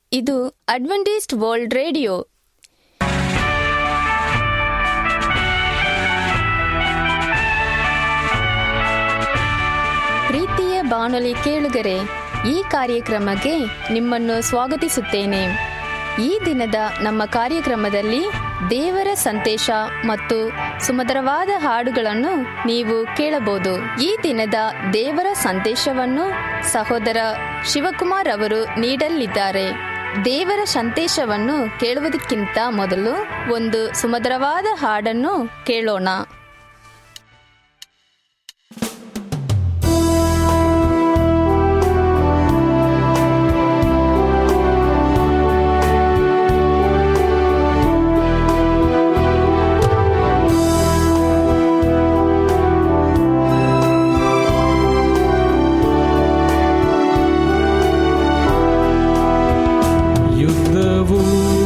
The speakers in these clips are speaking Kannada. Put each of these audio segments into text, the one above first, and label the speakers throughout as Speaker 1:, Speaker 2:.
Speaker 1: ಇದು ಅಡ್ವೆಂಟಿಸ್ಟ್ ವರ್ಲ್ಡ್ ರೇಡಿಯೋ ಪ್ರೀತಿಯ ಬಾನುಲಿ ಕೇಳುಗರೆ ಈ ಕಾರ್ಯಕ್ರಮಕ್ಕೆ ನಿಮ್ಮನ್ನು ಸ್ವಾಗತಿಸುತ್ತೇನೆ ಈ ದಿನದ ನಮ್ಮ ಕಾರ್ಯಕ್ರಮದಲ್ಲಿ ದೇವರ ಸಂದೇಶ ಮತ್ತು ಸುಮಧುರವಾದ ಹಾಡುಗಳನ್ನು ನೀವು ಕೇಳಬಹುದು ಈ ದಿನದ ದೇವರ ಸಂದೇಶವನ್ನು ಸಹೋದರ ಶಿವಕುಮಾರ್ ಅವರು ನೀಡಲಿದ್ದಾರೆ ದೇವರ ಸಂದೇಶವನ್ನು ಕೇಳುವುದಕ್ಕಿಂತ ಮೊದಲು ಒಂದು ಸುಮಧುರವಾದ ಹಾಡನ್ನು ಕೇಳೋಣ
Speaker 2: ಯುದ್ಧವು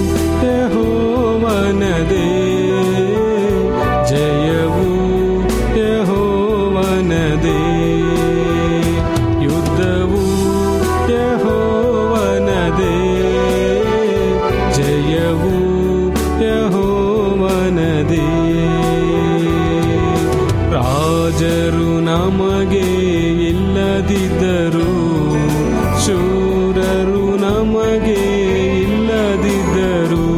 Speaker 2: ಯೆಹೋವನದೇ ಜಯವು ಯೆಹೋವನದೇ ಯುದ್ಧವು ಯೆಹೋವನದೇ ಜಯವು ಯೆಹೋವನದೇ ರಾಜರು ನಮಗೆ ಇಲ್ಲದಿದ್ದರು ಶೂರರು ನಮಗೆ ಇಲ್ಲದಿದ್ದರು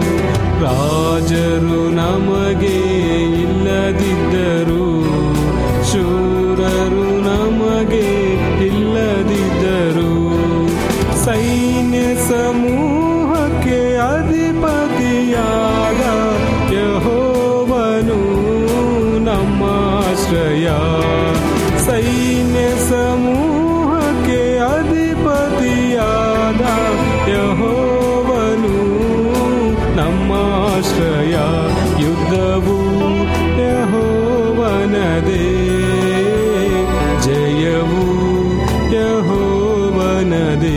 Speaker 2: ರಾಜರು ನಮಗೆ ಇಲ್ಲದಿದ್ದರು ಶೂರರು ನಮಗೆ ಇಲ್ಲದಿದ್ದರು ಸೈನ್ಯ ಸಮೂಹಕ್ಕೆ ಅಧಿಪತಿಯಾದ ಯಹೋವನು ನಮ್ಮ ಆಶ್ರಯ ಸೈನ್ಯ ಸಮೂಹಕ್ಕೆ ಅಧಿಪತಿಯಾದ ಯಹೋವನು ನಮ್ಮ ಆಶ್ರಯ ಯುದ್ಧವು ಯಹೋವನದೇ ಜಯವು ಯಹೋವನದೇ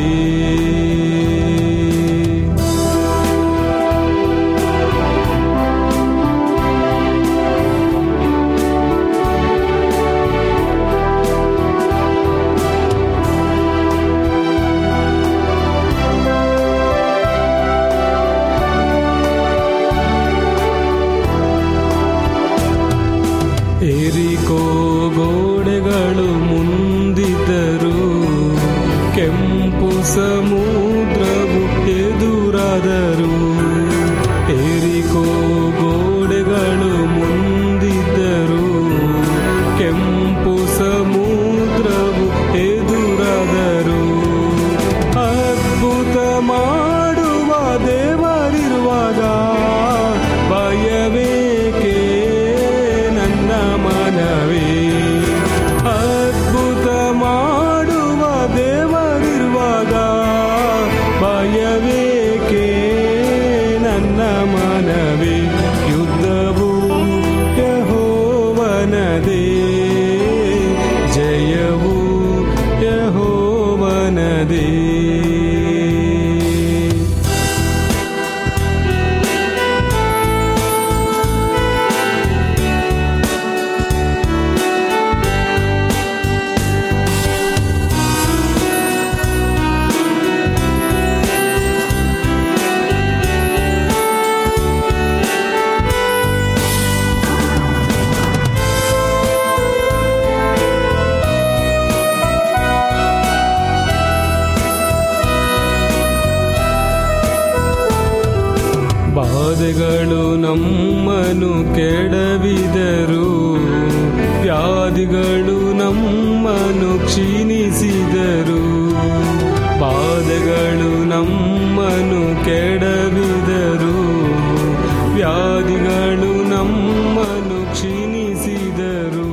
Speaker 2: ಏರಿಕೋ ಗೋಡೆಗಳು ಮುಂದಿದ್ದರು ಕೆಂಪು ಸಮುದ್ರವು ಎದುರಾದರು ಏರಿಕೋ ಗೋಡೆಗಳು ಮುಂದಿದ್ದರು ಕೆಂಪು ಸಮುದ್ರವು ಎದುರಾದರು ಅದ್ಭುತ ಮಾಡುವ ದೇವರಿರುವಾಗ ಭಯವೇಕೆ ನನ್ನ ಮನವೇ ಅದ್ಭುತ ಮಾಡುವ ದೇವರಿರುವಾಗ ಭಯವೇಕೆ ನನ್ನ ಮನವೇ ಯುದ್ಧವು ಯಹೋವನದೇ ಜಯವು ಯಹೋವನದೇ ಬಾಧೆಗಳು ನಮ್ಮನ್ನು ಕೆಡವಿದರು ವ್ಯಾಧಿಗಳು ನಮ್ಮನ್ನು ಕ್ಷೀಣಿಸಿದರು ಬಾಧೆಗಳು ನಮ್ಮನ್ನು ಕೆಡವಿದರು ವ್ಯಾಧಿಗಳು ನಮ್ಮನ್ನು ಕ್ಷೀಣಿಸಿದರು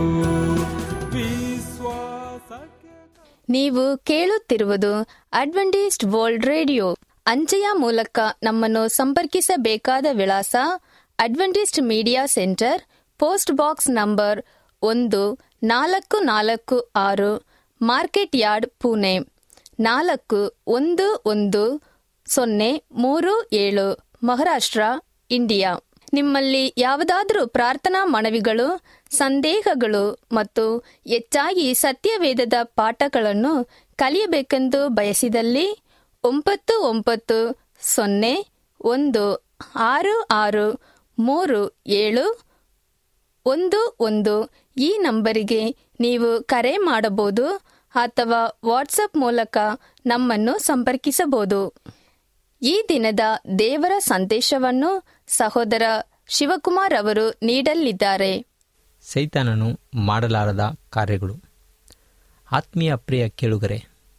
Speaker 2: ವಿಶ್ವಾಸಕ್ಕೆ
Speaker 1: ನೀವು ಕೇಳುತ್ತಿರುವುದು ಅಡ್ವೆಂಟಿಸ್ಟ್ ವರ್ಲ್ಡ್ ರೇಡಿಯೋ ಅಂಚೆಯ ಮೂಲಕ ನಮ್ಮನ್ನು ಸಂಪರ್ಕಿಸಬೇಕಾದ ವಿಳಾಸ Adventist media centre post box number ಒಂದು ನಾಲ್ಕು ನಾಲ್ಕು ಆರು ಮಾರ್ಕೆಟ್ ಯಾರ್ಡ್ ಪುಣೆ ನಾಲ್ಕು ಒಂದು ಒಂದು ಸೊನ್ನೆ ಮೂರು ಏಳು ಮಹಾರಾಷ್ಟ್ರ ಇಂಡಿಯಾ ನಿಮ್ಮಲ್ಲಿ ಯಾವುದಾದರೂ ಪ್ರಾರ್ಥನಾ ಮನವಿಗಳು ಸಂದೇಹಗಳು ಮತ್ತು ಹೆಚ್ಚಾಗಿ ಸತ್ಯವೇದದ ಪಾಠಗಳನ್ನು ಕಲಿಯಬೇಕೆಂದು ಬಯಸಿದಲ್ಲಿ ಒಂಬತ್ತು ಒಂಬತ್ತು ಸೊನ್ನೆ ಒಂದು ಆರು ಆರು ಮೂರು ಏಳು ಒಂದು ಒಂದು ಈ ನಂಬರಿಗೆ ನೀವು ಕರೆ ಮಾಡಬಹುದು ಅಥವಾ ವಾಟ್ಸಪ್ ಮೂಲಕ ನಮ್ಮನ್ನು ಸಂಪರ್ಕಿಸಬಹುದು ಈ ದಿನದ ದೇವರ ಸಂದೇಶವನ್ನು ಸಹೋದರ ಶಿವಕುಮಾರ್ ಅವರು ನೀಡಲಿದ್ದಾರೆ
Speaker 3: ಸೈತಾನನು ಮಾಡಲಾರದ ಕಾರ್ಯಗಳು ಆತ್ಮೀಯ ಪ್ರಿಯ ಕೇಳುಗರೆ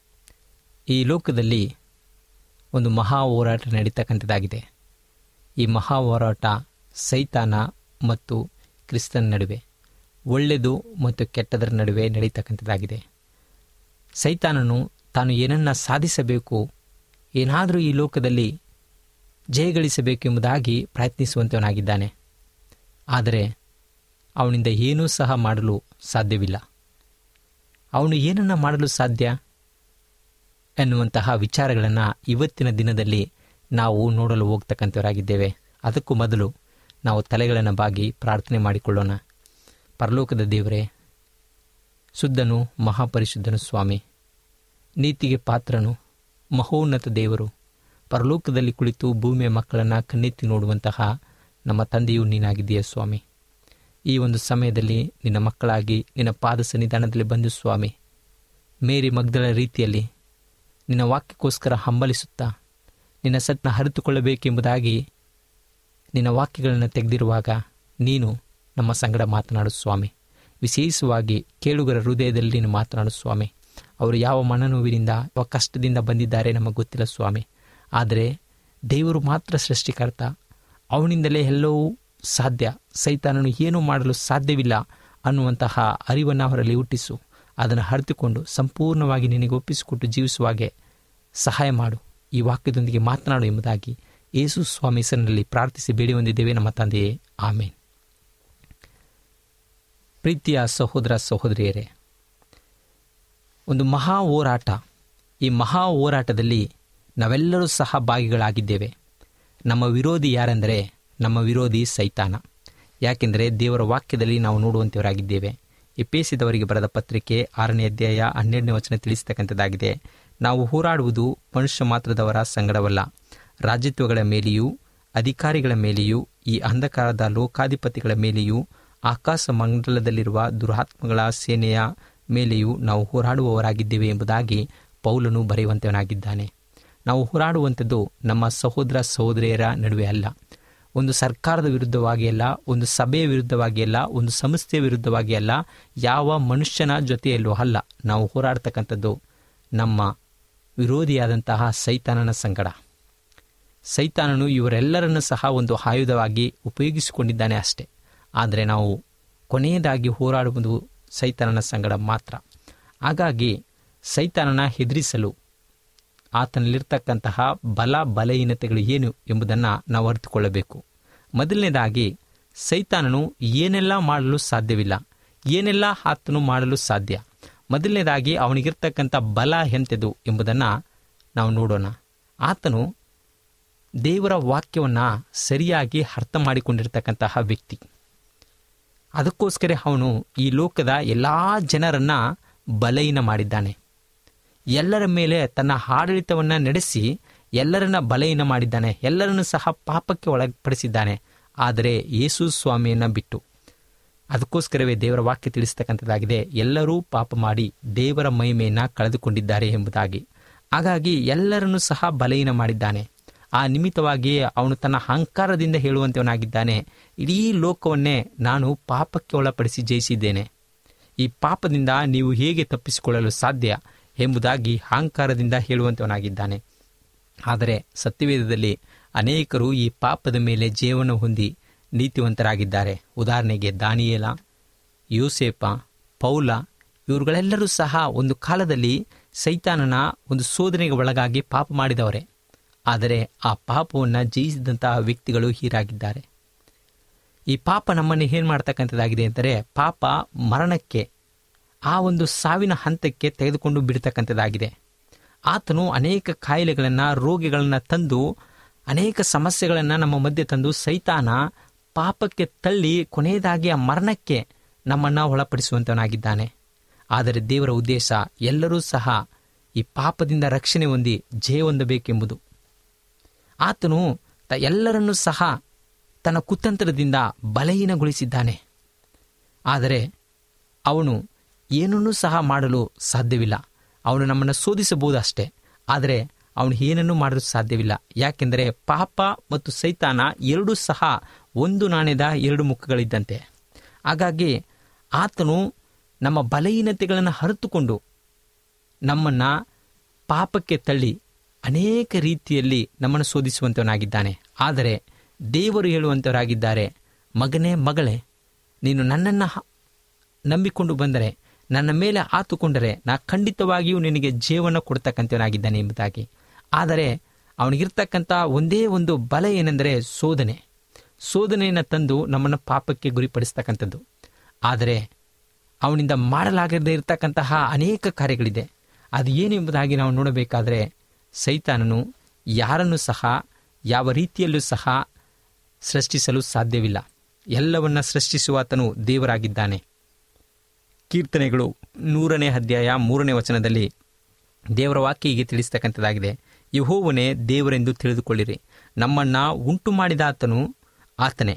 Speaker 3: ಈ ಲೋಕದಲ್ಲಿ ಒಂದು ಮಹಾ ಹೋರಾಟ ನಡೀತಕ್ಕಂಥದ್ದಾಗಿದೆ ಈ ಮಹಾ ಹೋರಾಟ ಸೈತಾನ ಮತ್ತು ಕ್ರಿಸ್ತನ ನಡುವೆ ಒಳ್ಳೆಯದು ಮತ್ತು ಕೆಟ್ಟದರ ನಡುವೆ ನಡೀತಕ್ಕಂಥದ್ದಾಗಿದೆ ಸೈತಾನನು ತಾನು ಏನನ್ನ ಸಾಧಿಸಬೇಕು ಏನಾದರೂ ಈ ಲೋಕದಲ್ಲಿ ಜಯಗಳಿಸಬೇಕೆಂಬುದಾಗಿ ಪ್ರಯತ್ನಿಸುವಂತವನಾಗಿದ್ದಾನೆ ಆದರೆ ಅವನಿಂದ ಏನೂ ಸಹ ಮಾಡಲು ಸಾಧ್ಯವಿಲ್ಲ ಅವನು ಏನನ್ನ ಮಾಡಲು ಸಾಧ್ಯ ಎನ್ನುವಂತಹ ವಿಚಾರಗಳನ್ನು ಇವತ್ತಿನ ದಿನದಲ್ಲಿ ನಾವು ನೋಡಲು ಹೋಗ್ತಕ್ಕಂಥವರಾಗಿದ್ದೇವೆ ಅದಕ್ಕೂ ಮೊದಲು ನಾವು ತಲೆಗಳನ್ನು ಬಾಗಿ ಪ್ರಾರ್ಥನೆ ಮಾಡಿಕೊಳ್ಳೋಣ ಪರಲೋಕದ ದೇವರೇ ಶುದ್ಧನು ಮಹಾಪರಿಶುದ್ಧನು ಸ್ವಾಮಿ ನೀತಿಗೆ ಪಾತ್ರನು ಮಹೋನ್ನತ ದೇವರು ಪರಲೋಕದಲ್ಲಿ ಕುಳಿತು ಭೂಮಿಯ ಮಕ್ಕಳನ್ನು ಕಣ್ಣೆತ್ತಿ ನೋಡುವಂತಹ ನಮ್ಮ ತಂದೆಯೂ ನೀನಾಗಿದೆಯ ಸ್ವಾಮಿ ಈ ಒಂದು ಸಮಯದಲ್ಲಿ ನಿನ್ನ ಮಕ್ಕಳಾಗಿ ನಿನ್ನ ಪಾದ ಸನ್ನಿಧಾನದಲ್ಲಿ ಬಂದು ಸ್ವಾಮಿ ಮೇರಿ ಮಗ್ದಳ ರೀತಿಯಲ್ಲಿ ನಿನ್ನ ವಾಕ್ಯಕ್ಕೋಸ್ಕರ ಹಂಬಲಿಸುತ್ತಾ ನಿನ್ನ ಸತ್ನ ಹರಿತುಕೊಳ್ಳಬೇಕೆಂಬುದಾಗಿ ನಿನ್ನ ವಾಕ್ಯಗಳನ್ನು ತೆಗೆದಿರುವಾಗ ನೀನು ನಮ್ಮ ಸಂಗಡ ಮಾತನಾಡು ಸ್ವಾಮಿ ವಿಶೇಷವಾಗಿ ಕೇಳುಗರ ಹೃದಯದಲ್ಲಿ ನೀನು ಮಾತನಾಡು ಸ್ವಾಮಿ ಅವರು ಯಾವ ಮನನೋವಿನಿಂದ ಯಾವ ಕಷ್ಟದಿಂದ ಬಂದಿದ್ದಾರೆ ನಮಗೆ ಗೊತ್ತಿಲ್ಲ ಸ್ವಾಮಿ ಆದರೆ ದೇವರು ಮಾತ್ರ ಸೃಷ್ಟಿಕರ್ತ ಅವನಿಂದಲೇ ಎಲ್ಲವೂ ಸಾಧ್ಯ ಸೈತಾನನು ಏನೂ ಮಾಡಲು ಸಾಧ್ಯವಿಲ್ಲ ಅನ್ನುವಂತಹ ಅರಿವನ್ನು ಅವರಲ್ಲಿ ಹುಟ್ಟಿಸು ಅದನ್ನು ಹರಿತುಕೊಂಡು ಸಂಪೂರ್ಣವಾಗಿ ನಿನಗೆ ಒಪ್ಪಿಸಿಕೊಟ್ಟು ಜೀವಿಸುವಾಗೆ ಸಹಾಯ ಮಾಡು ಈ ವಾಕ್ಯದೊಂದಿಗೆ ಮಾತನಾಡು ಎಂಬುದಾಗಿ ಯೇಸು ಸ್ವಾಮಿ ಹೆಸರಿನಲ್ಲಿ ಪ್ರಾರ್ಥಿಸಿ ಬೇಡಿ ಹೊಂದಿದ್ದೇವೆ ನಮ್ಮ ತಂದೆಯೇ ಆಮೇನ್ ಪ್ರೀತಿಯ ಸಹೋದರ ಸಹೋದರಿಯರೇ ಒಂದು ಮಹಾ ಹೋರಾಟ ಈ ಮಹಾ ಹೋರಾಟದಲ್ಲಿ ನಾವೆಲ್ಲರೂ ಸಹ ಭಾಗಿಗಳಾಗಿದ್ದೇವೆ ನಮ್ಮ ವಿರೋಧಿ ಯಾರೆಂದರೆ ನಮ್ಮ ವಿರೋಧಿ ಸೈತಾನ ಯಾಕೆಂದರೆ ದೇವರ ವಾಕ್ಯದಲ್ಲಿ ನಾವು ನೋಡುವಂಥವರಾಗಿದ್ದೇವೆ ಎಪ್ಪೇಸಿದವರಿಗೆ ಬರೆದ ಪತ್ರಿಕೆ ಆರನೇ ಅಧ್ಯಾಯ ಹನ್ನೆರಡನೇ ವಚನ ತಿಳಿಸ್ತಕ್ಕಂಥದ್ದಾಗಿದೆ ನಾವು ಹೋರಾಡುವುದು ಮನುಷ್ಯ ಮಾತ್ರದವರ ಸಂಗಡವಲ್ಲ ರಾಜ್ಯತ್ವಗಳ ಮೇಲೆಯೂ ಅಧಿಕಾರಿಗಳ ಮೇಲೆಯೂ ಈ ಅಂಧಕಾರದ ಲೋಕಾಧಿಪತಿಗಳ ಮೇಲೆಯೂ ಆಕಾಶ ಮಂಡಲದಲ್ಲಿರುವ ದುರಾತ್ಮಗಳ ಸೇನೆಯ ಮೇಲೆಯೂ ನಾವು ಹೋರಾಡುವವರಾಗಿದ್ದೇವೆ ಎಂಬುದಾಗಿ ಪೌಲನು ಬರೆಯುವಂತವನಾಗಿದ್ದಾನೆ ನಾವು ಹೋರಾಡುವಂಥದ್ದು ನಮ್ಮ ಸಹೋದರ ಸಹೋದರಿಯರ ನಡುವೆ ಅಲ್ಲ ಒಂದು ಸರ್ಕಾರದ ವಿರುದ್ಧವಾಗಿ ಅಲ್ಲ ಒಂದು ಸಭೆಯ ವಿರುದ್ಧವಾಗಿ ಅಲ್ಲ ಒಂದು ಸಂಸ್ಥೆಯ ವಿರುದ್ಧವಾಗಿ ಅಲ್ಲ ಯಾವ ಮನುಷ್ಯನ ಜೊತೆಯಲ್ಲೂ ಅಲ್ಲ ನಾವು ಹೋರಾಡ್ತಕ್ಕಂಥದ್ದು ನಮ್ಮ ವಿರೋಧಿಯಾದಂತಹ ಸೈತಾನನ ಸಂಗಡ ಸೈತಾನನು ಇವರೆಲ್ಲರನ್ನು ಸಹ ಒಂದು ಆಯುಧವಾಗಿ ಉಪಯೋಗಿಸಿಕೊಂಡಿದ್ದಾನೆ ಅಷ್ಟೇ ಆದರೆ ನಾವು ಕೊನೆಯದಾಗಿ ಹೋರಾಡುವುದು ಸೈತಾನನ ಸಂಗಡ ಮಾತ್ರ ಹಾಗಾಗಿ ಸೈತಾನನ ಹೆದರಿಸಲು ಆತನಲ್ಲಿರ್ತಕ್ಕಂತಹ ಬಲ ಬಲಹೀನತೆಗಳು ಏನು ಎಂಬುದನ್ನು ನಾವು ಅರಿತುಕೊಳ್ಳಬೇಕು ಮೊದಲನೇದಾಗಿ ಸೈತಾನನು ಏನೆಲ್ಲ ಮಾಡಲು ಸಾಧ್ಯವಿಲ್ಲ ಏನೆಲ್ಲ ಆತನು ಮಾಡಲು ಸಾಧ್ಯ ಮೊದಲನೇದಾಗಿ ಅವನಿಗಿರ್ತಕ್ಕಂಥ ಬಲ ಎಂತೆದು ಎಂಬುದನ್ನು ನಾವು ನೋಡೋಣ ಆತನು ದೇವರ ವಾಕ್ಯವನ್ನು ಸರಿಯಾಗಿ ಅರ್ಥ ಮಾಡಿಕೊಂಡಿರ್ತಕ್ಕಂತಹ ವ್ಯಕ್ತಿ ಅದಕ್ಕೋಸ್ಕರ ಅವನು ಈ ಲೋಕದ ಎಲ್ಲ ಜನರನ್ನ ಬಲಹೀನ ಮಾಡಿದ್ದಾನೆ ಎಲ್ಲರ ಮೇಲೆ ತನ್ನ ಆಡಳಿತವನ್ನು ನಡೆಸಿ ಎಲ್ಲರನ್ನ ಬಲಹೀನ ಮಾಡಿದ್ದಾನೆ ಎಲ್ಲರನ್ನು ಸಹ ಪಾಪಕ್ಕೆ ಒಳಪಡಿಸಿದ್ದಾನೆ ಆದರೆ ಯೇಸು ಸ್ವಾಮಿಯನ್ನು ಬಿಟ್ಟು ಅದಕ್ಕೋಸ್ಕರವೇ ದೇವರ ವಾಕ್ಯ ತಿಳಿಸ್ತಕ್ಕಂಥದ್ದಾಗಿದೆ ಎಲ್ಲರೂ ಪಾಪ ಮಾಡಿ ದೇವರ ಮಹಿಮೆಯನ್ನು ಕಳೆದುಕೊಂಡಿದ್ದಾರೆ ಎಂಬುದಾಗಿ ಹಾಗಾಗಿ ಎಲ್ಲರನ್ನೂ ಸಹ ಬಲಹೀನ ಮಾಡಿದ್ದಾನೆ ಆ ನಿಮಿತ್ತವಾಗಿ ಅವನು ತನ್ನ ಅಹಂಕಾರದಿಂದ ಹೇಳುವಂತವನಾಗಿದ್ದಾನೆ ಇಡೀ ಲೋಕವನ್ನೇ ನಾನು ಪಾಪಕ್ಕೆ ಒಳಪಡಿಸಿ ಜಯಿಸಿದ್ದೇನೆ ಈ ಪಾಪದಿಂದ ನೀವು ಹೇಗೆ ತಪ್ಪಿಸಿಕೊಳ್ಳಲು ಸಾಧ್ಯ ಎಂಬುದಾಗಿ ಅಹಂಕಾರದಿಂದ ಹೇಳುವಂತವನಾಗಿದ್ದಾನೆ ಆದರೆ ಸತ್ಯವೇದದಲ್ಲಿ ಅನೇಕರು ಈ ಪಾಪದ ಮೇಲೆ ಜೀವನ ಹೊಂದಿ ನೀತಿವಂತರಾಗಿದ್ದಾರೆ ಉದಾಹರಣೆಗೆ ದಾನಿಯೇಲ ಯೋಸೇಪ ಪೌಲ ಇವರುಗಳೆಲ್ಲರೂ ಸಹ ಒಂದು ಕಾಲದಲ್ಲಿ ಸೈತಾನನ ಒಂದು ಶೋಧನೆಗೆ ಒಳಗಾಗಿ ಪಾಪ ಮಾಡಿದವರೇ ಆದರೆ ಆ ಪಾಪವನ್ನು ಜಯಿಸಿದಂತಹ ವ್ಯಕ್ತಿಗಳು ಹೀರಾಗಿದ್ದಾರೆ ಈ ಪಾಪ ನಮ್ಮನ್ನು ಏನು ಮಾಡ್ತಕ್ಕಂಥದ್ದಾಗಿದೆ ಅಂದರೆ ಪಾಪ ಮರಣಕ್ಕೆ ಆ ಒಂದು ಸಾವಿನ ಹಂತಕ್ಕೆ ತೆಗೆದುಕೊಂಡು ಬಿಡ್ತಕ್ಕಂಥದ್ದಾಗಿದೆ ಆತನು ಅನೇಕ ಕಾಯಿಲೆಗಳನ್ನು ರೋಗಿಗಳನ್ನು ತಂದು ಅನೇಕ ಸಮಸ್ಯೆಗಳನ್ನು ನಮ್ಮ ಮಧ್ಯೆ ತಂದು ಸೈತಾನ ಪಾಪಕ್ಕೆ ತಳ್ಳಿ ಕೊನೆಯದಾಗಿ ಆ ಮರಣಕ್ಕೆ ನಮ್ಮನ್ನು ಒಳಪಡಿಸುವಂತವನಾಗಿದ್ದಾನೆ ಆದರೆ ದೇವರ ಉದ್ದೇಶ ಎಲ್ಲರೂ ಸಹ ಈ ಪಾಪದಿಂದ ರಕ್ಷಣೆ ಹೊಂದಿ ಜಯ ಹೊಂದಬೇಕೆಂಬುದು ಆತನು ತ ಎಲ್ಲರನ್ನೂ ಸಹ ತನ್ನ ಕುತಂತ್ರದಿಂದ ಬಲಹೀನಗೊಳಿಸಿದ್ದಾನೆ ಆದರೆ ಅವನು ಏನನ್ನೂ ಸಹ ಮಾಡಲು ಸಾಧ್ಯವಿಲ್ಲ ಅವನು ನಮ್ಮನ್ನು ಶೋಧಿಸಬಹುದು ಅಷ್ಟೇ ಆದರೆ ಅವನು ಏನನ್ನೂ ಮಾಡಲು ಸಾಧ್ಯವಿಲ್ಲ ಯಾಕೆಂದರೆ ಪಾಪ ಮತ್ತು ಸೈತಾನ ಎರಡೂ ಸಹ ಒಂದು ನಾಣ್ಯದ ಎರಡು ಮುಖಗಳಿದ್ದಂತೆ ಹಾಗಾಗಿ ಆತನು ನಮ್ಮ ಬಲಹೀನತೆಗಳನ್ನು ಹರಿತುಕೊಂಡು ನಮ್ಮನ್ನು ಪಾಪಕ್ಕೆ ತಳ್ಳಿ ಅನೇಕ ರೀತಿಯಲ್ಲಿ ನಮ್ಮನ್ನು ಶೋಧಿಸುವಂತವನಾಗಿದ್ದಾನೆ ಆದರೆ ದೇವರು ಹೇಳುವಂಥವರಾಗಿದ್ದಾರೆ ಮಗನೇ ಮಗಳೇ ನೀನು ನನ್ನನ್ನು ಹ- ನಂಬಿಕೊಂಡು ಬಂದರೆ ನನ್ನ ಮೇಲೆ ಆತುಕೊಂಡರೆ ನಾ ಖಂಡಿತವಾಗಿಯೂ ನಿನಗೆ ಜೀವನ ಕೊಡ್ತಕ್ಕಂಥವನಾಗಿದ್ದಾನೆ ಎಂಬುದಾಗಿ ಆದರೆ ಅವನಿಗಿರ್ತಕ್ಕಂಥ ಒಂದೇ ಒಂದು ಬಲ ಏನೆಂದರೆ ಶೋಧನೆ ಶೋಧನೆಯನ್ನು ತಂದು ನಮ್ಮನ್ನು ಪಾಪಕ್ಕೆ ಗುರಿಪಡಿಸ್ತಕ್ಕಂಥದ್ದು ಆದರೆ ಅವನಿಂದ ಮಾಡಲಾಗದೇ ಇರತಕ್ಕಂತಹ ಅನೇಕ ಕಾರ್ಯಗಳಿದೆ ಅದು ಏನು ಎಂಬುದಾಗಿ ನಾವು ನೋಡಬೇಕಾದರೆ ಸೈತಾನನು ಯಾರನ್ನು ಸಹ ಯಾವ ರೀತಿಯಲ್ಲೂ ಸಹ ಸೃಷ್ಟಿಸಲು ಸಾಧ್ಯವಿಲ್ಲ ಎಲ್ಲವನ್ನ ಸೃಷ್ಟಿಸುವ ಆತನು ದೇವರಾಗಿದ್ದಾನೆ ಕೀರ್ತನೆಗಳು ನೂರನೇ ಅಧ್ಯಾಯ ಮೂರನೇ ವಚನದಲ್ಲಿ ದೇವರ ವಾಕ್ಯ ಹೀಗೆ ತಿಳಿಸ್ತಕ್ಕಂಥದ್ದಾಗಿದೆ ಯಹೋವನೇ ದೇವರೆಂದು ತಿಳಿದುಕೊಳ್ಳಿರಿ ನಮ್ಮನ್ನ ಉಂಟು ಮಾಡಿದ ಆತನು ಆತನೇ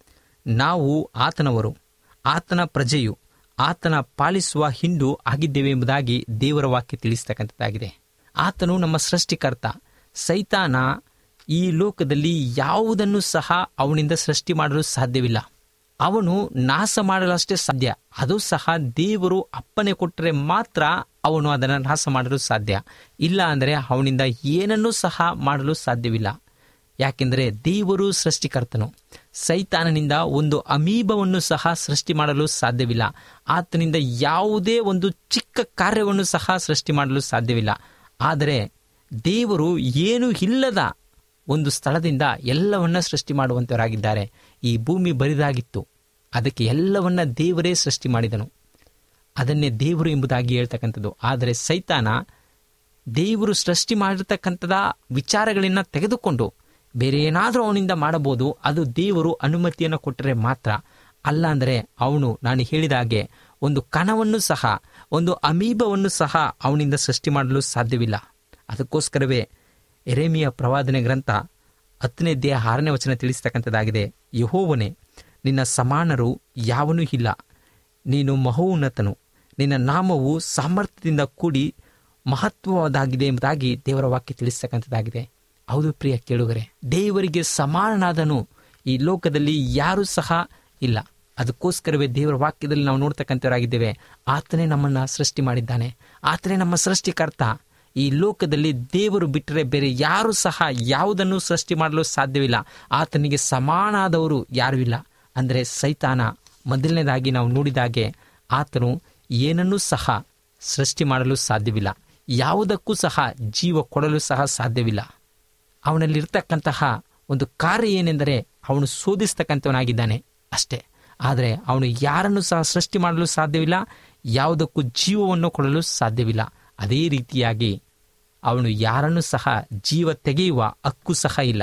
Speaker 3: ನಾವು ಆತನವರು ಆತನ ಪ್ರಜೆಯು ಆತನ ಪಾಲಿಸುವ ಹಿಂಡು ಆಗಿದ್ದೇವೆ ಎಂಬುದಾಗಿ ದೇವರ ವಾಕ್ಯ ತಿಳಿಸ್ತಕ್ಕಂಥದ್ದಾಗಿದೆ ಆತನು ನಮ್ಮ ಸೃಷ್ಟಿಕರ್ತ ಸೈತಾನ ಈ ಲೋಕದಲ್ಲಿ ಯಾವುದನ್ನು ಸಹ ಅವನಿಂದ ಸೃಷ್ಟಿ ಮಾಡಲು ಸಾಧ್ಯವಿಲ್ಲ ಅವನು ನಾಶ ಮಾಡಲಷ್ಟೇ ಸಾಧ್ಯ ಅದು ಸಹ ದೇವರು ಅಪ್ಪನೆ ಕೊಟ್ಟರೆ ಮಾತ್ರ ಅವನು ಅದನ್ನು ನಾಶ ಮಾಡಲು ಸಾಧ್ಯ ಇಲ್ಲ ಅಂದರೆ ಅವನಿಂದ ಏನನ್ನೂ ಸಹ ಮಾಡಲು ಸಾಧ್ಯವಿಲ್ಲ ಯಾಕೆಂದರೆ ದೇವರು ಸೃಷ್ಟಿಕರ್ತನು ಸೈತಾನನಿಂದ ಒಂದು ಅಮೀಬವನ್ನು ಸಹ ಸೃಷ್ಟಿ ಮಾಡಲು ಸಾಧ್ಯವಿಲ್ಲ ಆತನಿಂದ ಯಾವುದೇ ಒಂದು ಚಿಕ್ಕ ಕಾರ್ಯವನ್ನು ಸಹ ಸೃಷ್ಟಿ ಮಾಡಲು ಸಾಧ್ಯವಿಲ್ಲ ಆದರೆ ದೇವರು ಏನೂ ಇಲ್ಲದ ಒಂದು ಸ್ಥಳದಿಂದ ಎಲ್ಲವನ್ನ ಸೃಷ್ಟಿ ಮಾಡುವಂತವರಾಗಿದ್ದಾರೆ ಈ ಭೂಮಿ ಬರಿದಾಗಿತ್ತು ಅದಕ್ಕೆ ಎಲ್ಲವನ್ನ ದೇವರೇ ಸೃಷ್ಟಿ ಮಾಡಿದನು ಅದನ್ನೇ ದೇವರು ಎಂಬುದಾಗಿ ಹೇಳ್ತಕ್ಕಂಥದ್ದು ಆದರೆ ಸೈತಾನ ದೇವರು ಸೃಷ್ಟಿ ಮಾಡಿರ್ತಕ್ಕಂಥದ ವಿಚಾರಗಳನ್ನ ತೆಗೆದುಕೊಂಡು ಬೇರೆ ಏನಾದರೂ ಅವನಿಂದ ಮಾಡಬಹುದು ಅದು ದೇವರು ಅನುಮತಿಯನ್ನು ಕೊಟ್ಟರೆ ಮಾತ್ರ ಅಲ್ಲ ಅಂದರೆ ಅವನು ನಾನು ಹೇಳಿದ ಹಾಗೆ ಒಂದು ಕಣವನ್ನು ಸಹ ಒಂದು ಅಮೀಬವನ್ನು ಸಹ ಅವನಿಂದ ಸೃಷ್ಟಿ ಮಾಡಲು ಸಾಧ್ಯವಿಲ್ಲ ಅದಕ್ಕೋಸ್ಕರವೇ ಎರೇಮಿಯ ಪ್ರವಾದನೆ ಗ್ರಂಥ ಹತ್ತನೇ ದೇಹ ಆರನೇ ವಚನ ತಿಳಿಸ್ತಕ್ಕಂಥದ್ದಾಗಿದೆ ಯಹೋವನೇ ನಿನ್ನ ಸಮಾನರು ಯಾವನೂ ಇಲ್ಲ ನೀನು ಮಹೋನ್ನತನು ನಿನ್ನ ನಾಮವು ಸಾಮರ್ಥ್ಯದಿಂದ ಕೂಡಿ ಮಹತ್ವವಾದಾಗಿದೆ ಎಂಬುದಾಗಿ ದೇವರ ವಾಕ್ಯ ತಿಳಿಸ್ತಕ್ಕಂಥದ್ದಾಗಿದೆ ಹೌದು ಪ್ರಿಯ ಕೇಳುಗರೆ ದೇವರಿಗೆ ಸಮಾನನಾದನು ಈ ಲೋಕದಲ್ಲಿ ಯಾರೂ ಸಹ ಇಲ್ಲ ಅದಕ್ಕೋಸ್ಕರವೇ ದೇವರ ವಾಕ್ಯದಲ್ಲಿ ನಾವು ನೋಡ್ತಕ್ಕಂಥವರಾಗಿದ್ದೇವೆ ಆತನೇ ನಮ್ಮನ್ನ ಸೃಷ್ಟಿ ಮಾಡಿದ್ದಾನೆ ಆತನೇ ನಮ್ಮ ಸೃಷ್ಟಿಕರ್ತ ಈ ಲೋಕದಲ್ಲಿ ದೇವರು ಬಿಟ್ಟರೆ ಬೇರೆ ಯಾರೂ ಸಹ ಯಾವುದನ್ನು ಸೃಷ್ಟಿ ಮಾಡಲು ಸಾಧ್ಯವಿಲ್ಲ ಆತನಿಗೆ ಸಮಾನಾದವರು ಯಾರೂ ಇಲ್ಲ ಅಂದರೆ ಸೈತಾನ ಮೊದಲನೇದಾಗಿ ನಾವು ನೋಡಿದಾಗೆ ಆತನು ಏನನ್ನೂ ಸಹ ಸೃಷ್ಟಿ ಮಾಡಲು ಸಾಧ್ಯವಿಲ್ಲ ಯಾವುದಕ್ಕೂ ಸಹ ಜೀವ ಕೊಡಲು ಸಹ ಸಾಧ್ಯವಿಲ್ಲ ಅವನಲ್ಲಿರ್ತಕ್ಕಂತಹ ಒಂದು ಕಾರ್ಯ ಏನೆಂದರೆ ಅವನು ಶೋಧಿಸ್ತಕ್ಕಂಥವನಾಗಿದ್ದಾನೆ ಅಷ್ಟೇ ಆದರೆ ಅವನು ಯಾರನ್ನು ಸಹ ಸೃಷ್ಟಿ ಮಾಡಲು ಸಾಧ್ಯವಿಲ್ಲ ಯಾವುದಕ್ಕೂ ಜೀವವನ್ನು ಕೊಡಲು ಸಾಧ್ಯವಿಲ್ಲ ಅದೇ ರೀತಿಯಾಗಿ ಅವನು ಯಾರನ್ನು ಸಹ ಜೀವ ತೆಗೆಯುವ ಹಕ್ಕು ಸಹ ಇಲ್ಲ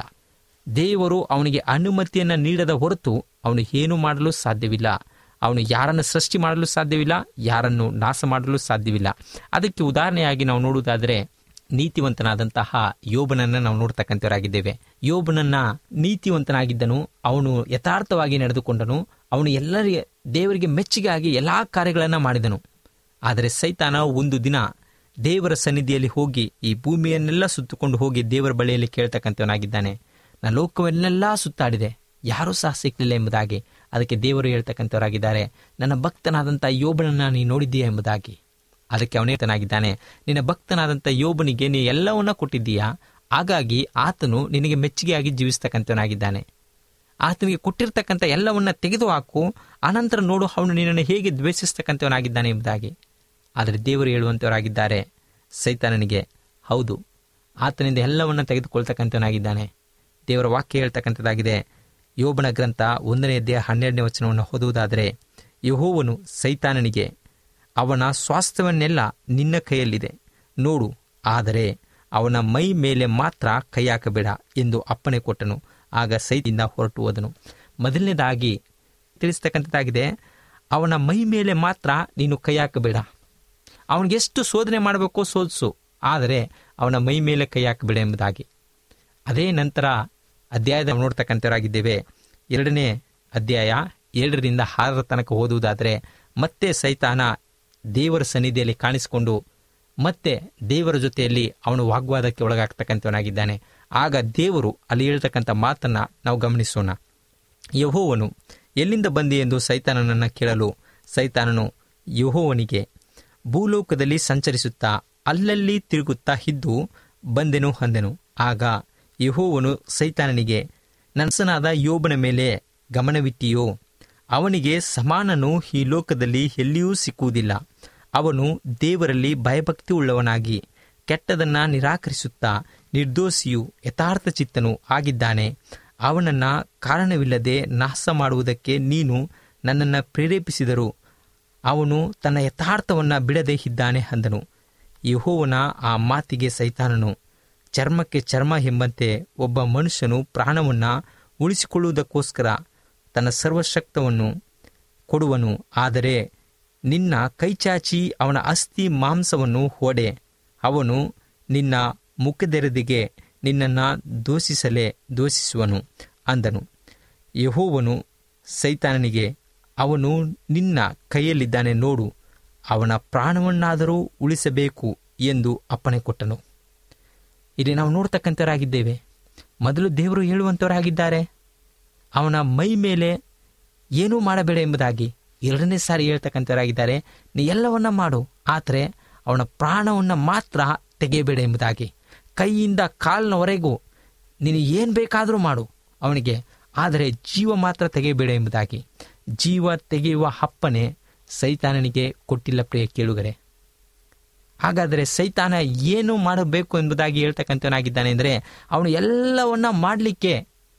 Speaker 3: ದೇವರು ಅವನಿಗೆ ಅನುಮತಿಯನ್ನು ನೀಡದ ಹೊರತು ಅವನು ಏನು ಮಾಡಲು ಸಾಧ್ಯವಿಲ್ಲ ಅವನು ಯಾರನ್ನು ಸೃಷ್ಟಿ ಮಾಡಲು ಸಾಧ್ಯವಿಲ್ಲ ಯಾರನ್ನು ನಾಶ ಮಾಡಲು ಸಾಧ್ಯವಿಲ್ಲ ಅದಕ್ಕೆ ಉದಾಹರಣೆಯಾಗಿ ನಾವು ನೋಡುವುದಾದರೆ ನೀತಿವಂತನಾದಂತಹ ಯೋಬನನ್ನ ನಾವು ನೋಡ್ತಕ್ಕಂಥವರಾಗಿದ್ದೇವೆ ಯೋಬನನ್ನ ನೀತಿವಂತನಾಗಿದ್ದನು ಅವನು ಯಥಾರ್ಥವಾಗಿ ನಡೆದುಕೊಂಡನು ಅವನು ಎಲ್ಲರಿಗೆ ದೇವರಿಗೆ ಮೆಚ್ಚುಗೆಯಾಗಿ ಎಲ್ಲಾ ಕಾರ್ಯಗಳನ್ನು ಮಾಡಿದನು ಆದರೆ ಸೈತಾನ ಒಂದು ದಿನ ದೇವರ ಸನ್ನಿಧಿಯಲ್ಲಿ ಹೋಗಿ ಈ ಭೂಮಿಯನ್ನೆಲ್ಲ ಸುತ್ತಕೊಂಡು ಹೋಗಿ ದೇವರ ಬಳಿಯಲ್ಲಿ ಕೇಳ್ತಕ್ಕಂಥವನಾಗಿದ್ದಾನೆ ನಾ ಲೋಕವನ್ನೆಲ್ಲ ಸುತ್ತಾಡಿದೆ ಯಾರೂ ಸಹ ಸಿಕ್ಕಲಿಲ್ಲ ಎಂಬುದಾಗಿ ಅದಕ್ಕೆ ದೇವರು ಹೇಳ್ತಕ್ಕಂಥವರಾಗಿದ್ದಾರೆ ನನ್ನ ಭಕ್ತನಾದಂಥ ಯೋಬನನ್ನ ನೀ ನೋಡಿದ್ದೀಯಾ ಎಂಬುದಾಗಿ ಅದಕ್ಕೆ ಅವನೇತನಾಗಿದ್ದಾನೆ ನಿನ್ನ ಭಕ್ತನಾದಂಥ ಯೋಬನಿಗೆ ನೀ ಎಲ್ಲವನ್ನ ಕೊಟ್ಟಿದ್ದೀಯಾ ಹಾಗಾಗಿ ಆತನು ನಿನಗೆ ಮೆಚ್ಚುಗೆಯಾಗಿ ಜೀವಿಸ್ತಕ್ಕಂಥವನಾಗಿದ್ದಾನೆ ಆತನಿಗೆ ಕೊಟ್ಟಿರ್ತಕ್ಕಂಥ ಎಲ್ಲವನ್ನ ತೆಗೆದುಹಾಕು ಅನಂತರ ನೋಡು ಅವನು ನಿನ್ನನ್ನು ಹೇಗೆ ದ್ವೇಷಿಸ್ತಕ್ಕಂಥವನಾಗಿದ್ದಾನೆ ಎಂಬುದಾಗಿ ಆದರೆ ದೇವರು ಹೇಳುವಂಥವರಾಗಿದ್ದಾರೆ ಸೈತಾನನಿಗೆ ಹೌದು ಆತನಿಂದ ಎಲ್ಲವನ್ನ ತೆಗೆದುಕೊಳ್ತಕ್ಕಂಥವನಾಗಿದ್ದಾನೆ ದೇವರ ವಾಕ್ಯ ಹೇಳ್ತಕ್ಕಂಥದ್ದಾಗಿದೆ ಯೋಬನ ಗ್ರಂಥ ಒಂದನೇ ಅಧ್ಯಾಯ ಹನ್ನೆರಡನೇ ವಚನವನ್ನು ಓದುವುದಾದರೆ ಯಹೋವನು ಸೈತಾನನಿಗೆ ಅವನ ಸ್ವಾಸ್ಥ್ಯವನ್ನೆಲ್ಲ ನಿನ್ನ ಕೈಯಲ್ಲಿದೆ ನೋಡು ಆದರೆ ಅವನ ಮೈ ಮೇಲೆ ಮಾತ್ರ ಕೈ ಹಾಕಬೇಡ ಎಂದು ಅಪ್ಪಣೆ ಕೊಟ್ಟನು ಆಗ ಸೈತಿಂದ ಹೊರಟು ಹೋದನು ಮೊದಲನೇದಾಗಿ ತಿಳಿಸ್ತಕ್ಕಂಥದ್ದಾಗಿದೆ ಅವನ ಮೈ ಮೇಲೆ ಮಾತ್ರ ನೀನು ಕೈ ಹಾಕಬೇಡ ಅವನಿಗೆ ಎಷ್ಟು ಶೋಧನೆ ಮಾಡಬೇಕೋ ಶೋಧಿಸು ಆದರೆ ಅವನ ಮೈ ಮೇಲೆ ಕೈ ಹಾಕಬೇಡ ಎಂಬುದಾಗಿ ಅದೇ ನಂತರ ಅಧ್ಯಾಯದ ನಾವು ನೋಡ್ತಕ್ಕಂಥವರಾಗಿದ್ದೇವೆ ಎರಡನೇ ಅಧ್ಯಾಯ ಏಳರಿಂದ ಆರರ ತನಕ ಓದುವುದಾದರೆ ಮತ್ತೆ ಸೈತಾನ ದೇವರ ಸನ್ನಿಧಿಯಲ್ಲಿ ಕಾಣಿಸಿಕೊಂಡು ಮತ್ತೆ ದೇವರ ಜೊತೆಯಲ್ಲಿ ಅವನು ವಾಗ್ವಾದಕ್ಕೆ ಒಳಗಾಗ್ತಕ್ಕಂಥವನಾಗಿದ್ದಾನೆ ಆಗ ದೇವರು ಅಲ್ಲಿ ಹೇಳ್ತಕ್ಕಂಥ ಮಾತನ್ನ ನಾವು ಗಮನಿಸೋಣ ಯಹೋವನು ಎಲ್ಲಿಂದ ಬಂದಿ ಎಂದು ಸೈತಾನನನ್ನು ಕೇಳಲು ಸೈತಾನನು ಯಹೋವನಿಗೆ ಭೂಲೋಕದಲ್ಲಿ ಸಂಚರಿಸುತ್ತಾ ಅಲ್ಲಲ್ಲಿ ತಿರುಗುತ್ತಾ ಇದ್ದು ಬಂದೆನು ಅಂದೆನು ಆಗ ಯಹೋವನು ಸೈತಾನನಿಗೆ ನನ್ಸನಾದ ಯೋಬನ ಮೇಲೆ ಗಮನವಿಟ್ಟಿಯೋ ಅವನಿಗೆ ಸಮಾನನು ಈ ಲೋಕದಲ್ಲಿ ಎಲ್ಲಿಯೂ ಸಿಕ್ಕುವುದಿಲ್ಲ ಅವನು ದೇವರಲ್ಲಿ ಭಯಭಕ್ತಿ ಉಳ್ಳವನಾಗಿ ಕೆಟ್ಟದನ್ನ ನಿರಾಕರಿಸುತ್ತಾ ನಿರ್ದೋಷಿಯು ಯಥಾರ್ಥ ಚಿತ್ತನು ಆಗಿದ್ದಾನೆ ಅವನನ್ನ ಕಾರಣವಿಲ್ಲದೆ ನಾಶ ಮಾಡುವುದಕ್ಕೆ ನೀನು ನನ್ನನ್ನು ಪ್ರೇರೇಪಿಸಿದರು ಅವನು ತನ್ನ ಯಥಾರ್ಥವನ್ನ ಬಿಡದೆ ಇದ್ದಾನೆ ಅಂದನು ಯಹೋವನ ಆ ಮಾತಿಗೆ ಸೈತಾನನು ಚರ್ಮಕ್ಕೆ ಚರ್ಮ ಎಂಬಂತೆ ಒಬ್ಬ ಮನುಷ್ಯನು ಪ್ರಾಣವನ್ನ ಉಳಿಸಿಕೊಳ್ಳುವುದಕ್ಕೋಸ್ಕರ ತನ್ನ ಸರ್ವಶಕ್ತವನ್ನು ಕೊಡುವನು ಆದರೆ ನಿನ್ನ ಕೈಚಾಚಿ ಅವನ ಅಸ್ಥಿ ಮಾಂಸವನ್ನು ಹೊಡೆ ಅವನು ನಿನ್ನ ಮುಖದೆರೆದಿಗೆ ನಿನ್ನನ್ನು ದೂಷಿಸಲೇ ದೂಷಿಸುವನು ಅಂದನು ಯಹೋವನು ಸೈತಾನನಿಗೆ ಅವನು ನಿನ್ನ ಕೈಯಲ್ಲಿದ್ದಾನೆ ನೋಡು ಅವನ ಪ್ರಾಣವನ್ನಾದರೂ ಉಳಿಸಬೇಕು ಎಂದು ಅಪ್ಪಣೆ ಕೊಟ್ಟನು ಇಲ್ಲಿ ನಾವು ನೋಡ್ತಕ್ಕಂಥವರಾಗಿದ್ದೇವೆ ಮೊದಲು ದೇವರು ಹೇಳುವಂಥವರಾಗಿದ್ದಾರೆ ಅವನ ಮೈ ಮೇಲೆ ಏನೂ ಮಾಡಬೇಡ ಎಂಬುದಾಗಿ ಎರಡನೇ ಸಾರಿ ಹೇಳ್ತಕ್ಕಂಥವರಾಗಿದ್ದಾರೆ ನೀ ಎಲ್ಲವನ್ನ ಮಾಡು ಆದರೆ ಅವನ ಪ್ರಾಣವನ್ನು ಮಾತ್ರ ತೆಗೆಯಬೇಡ ಎಂಬುದಾಗಿ ಕೈಯಿಂದ ಕಾಲಿನವರೆಗೂ ನೀನು ಏನು ಬೇಕಾದರೂ ಮಾಡು ಅವನಿಗೆ ಆದರೆ ಜೀವ ಮಾತ್ರ ತೆಗೆಯಬೇಡ ಎಂಬುದಾಗಿ ಜೀವ ತೆಗೆಯುವ ಹಪ್ಪನೆ ಸೈತಾನನಿಗೆ ಕೊಟ್ಟಿಲ್ಲ ಪ್ರಿಯ ಕೇಳುಗರೆ ಹಾಗಾದರೆ ಸೈತಾನ ಏನು ಮಾಡಬೇಕು ಎಂಬುದಾಗಿ ಹೇಳ್ತಕ್ಕಂಥವನಾಗಿದ್ದಾನೆ ಅಂದರೆ ಅವನು ಎಲ್ಲವನ್ನ ಮಾಡಲಿಕ್ಕೆ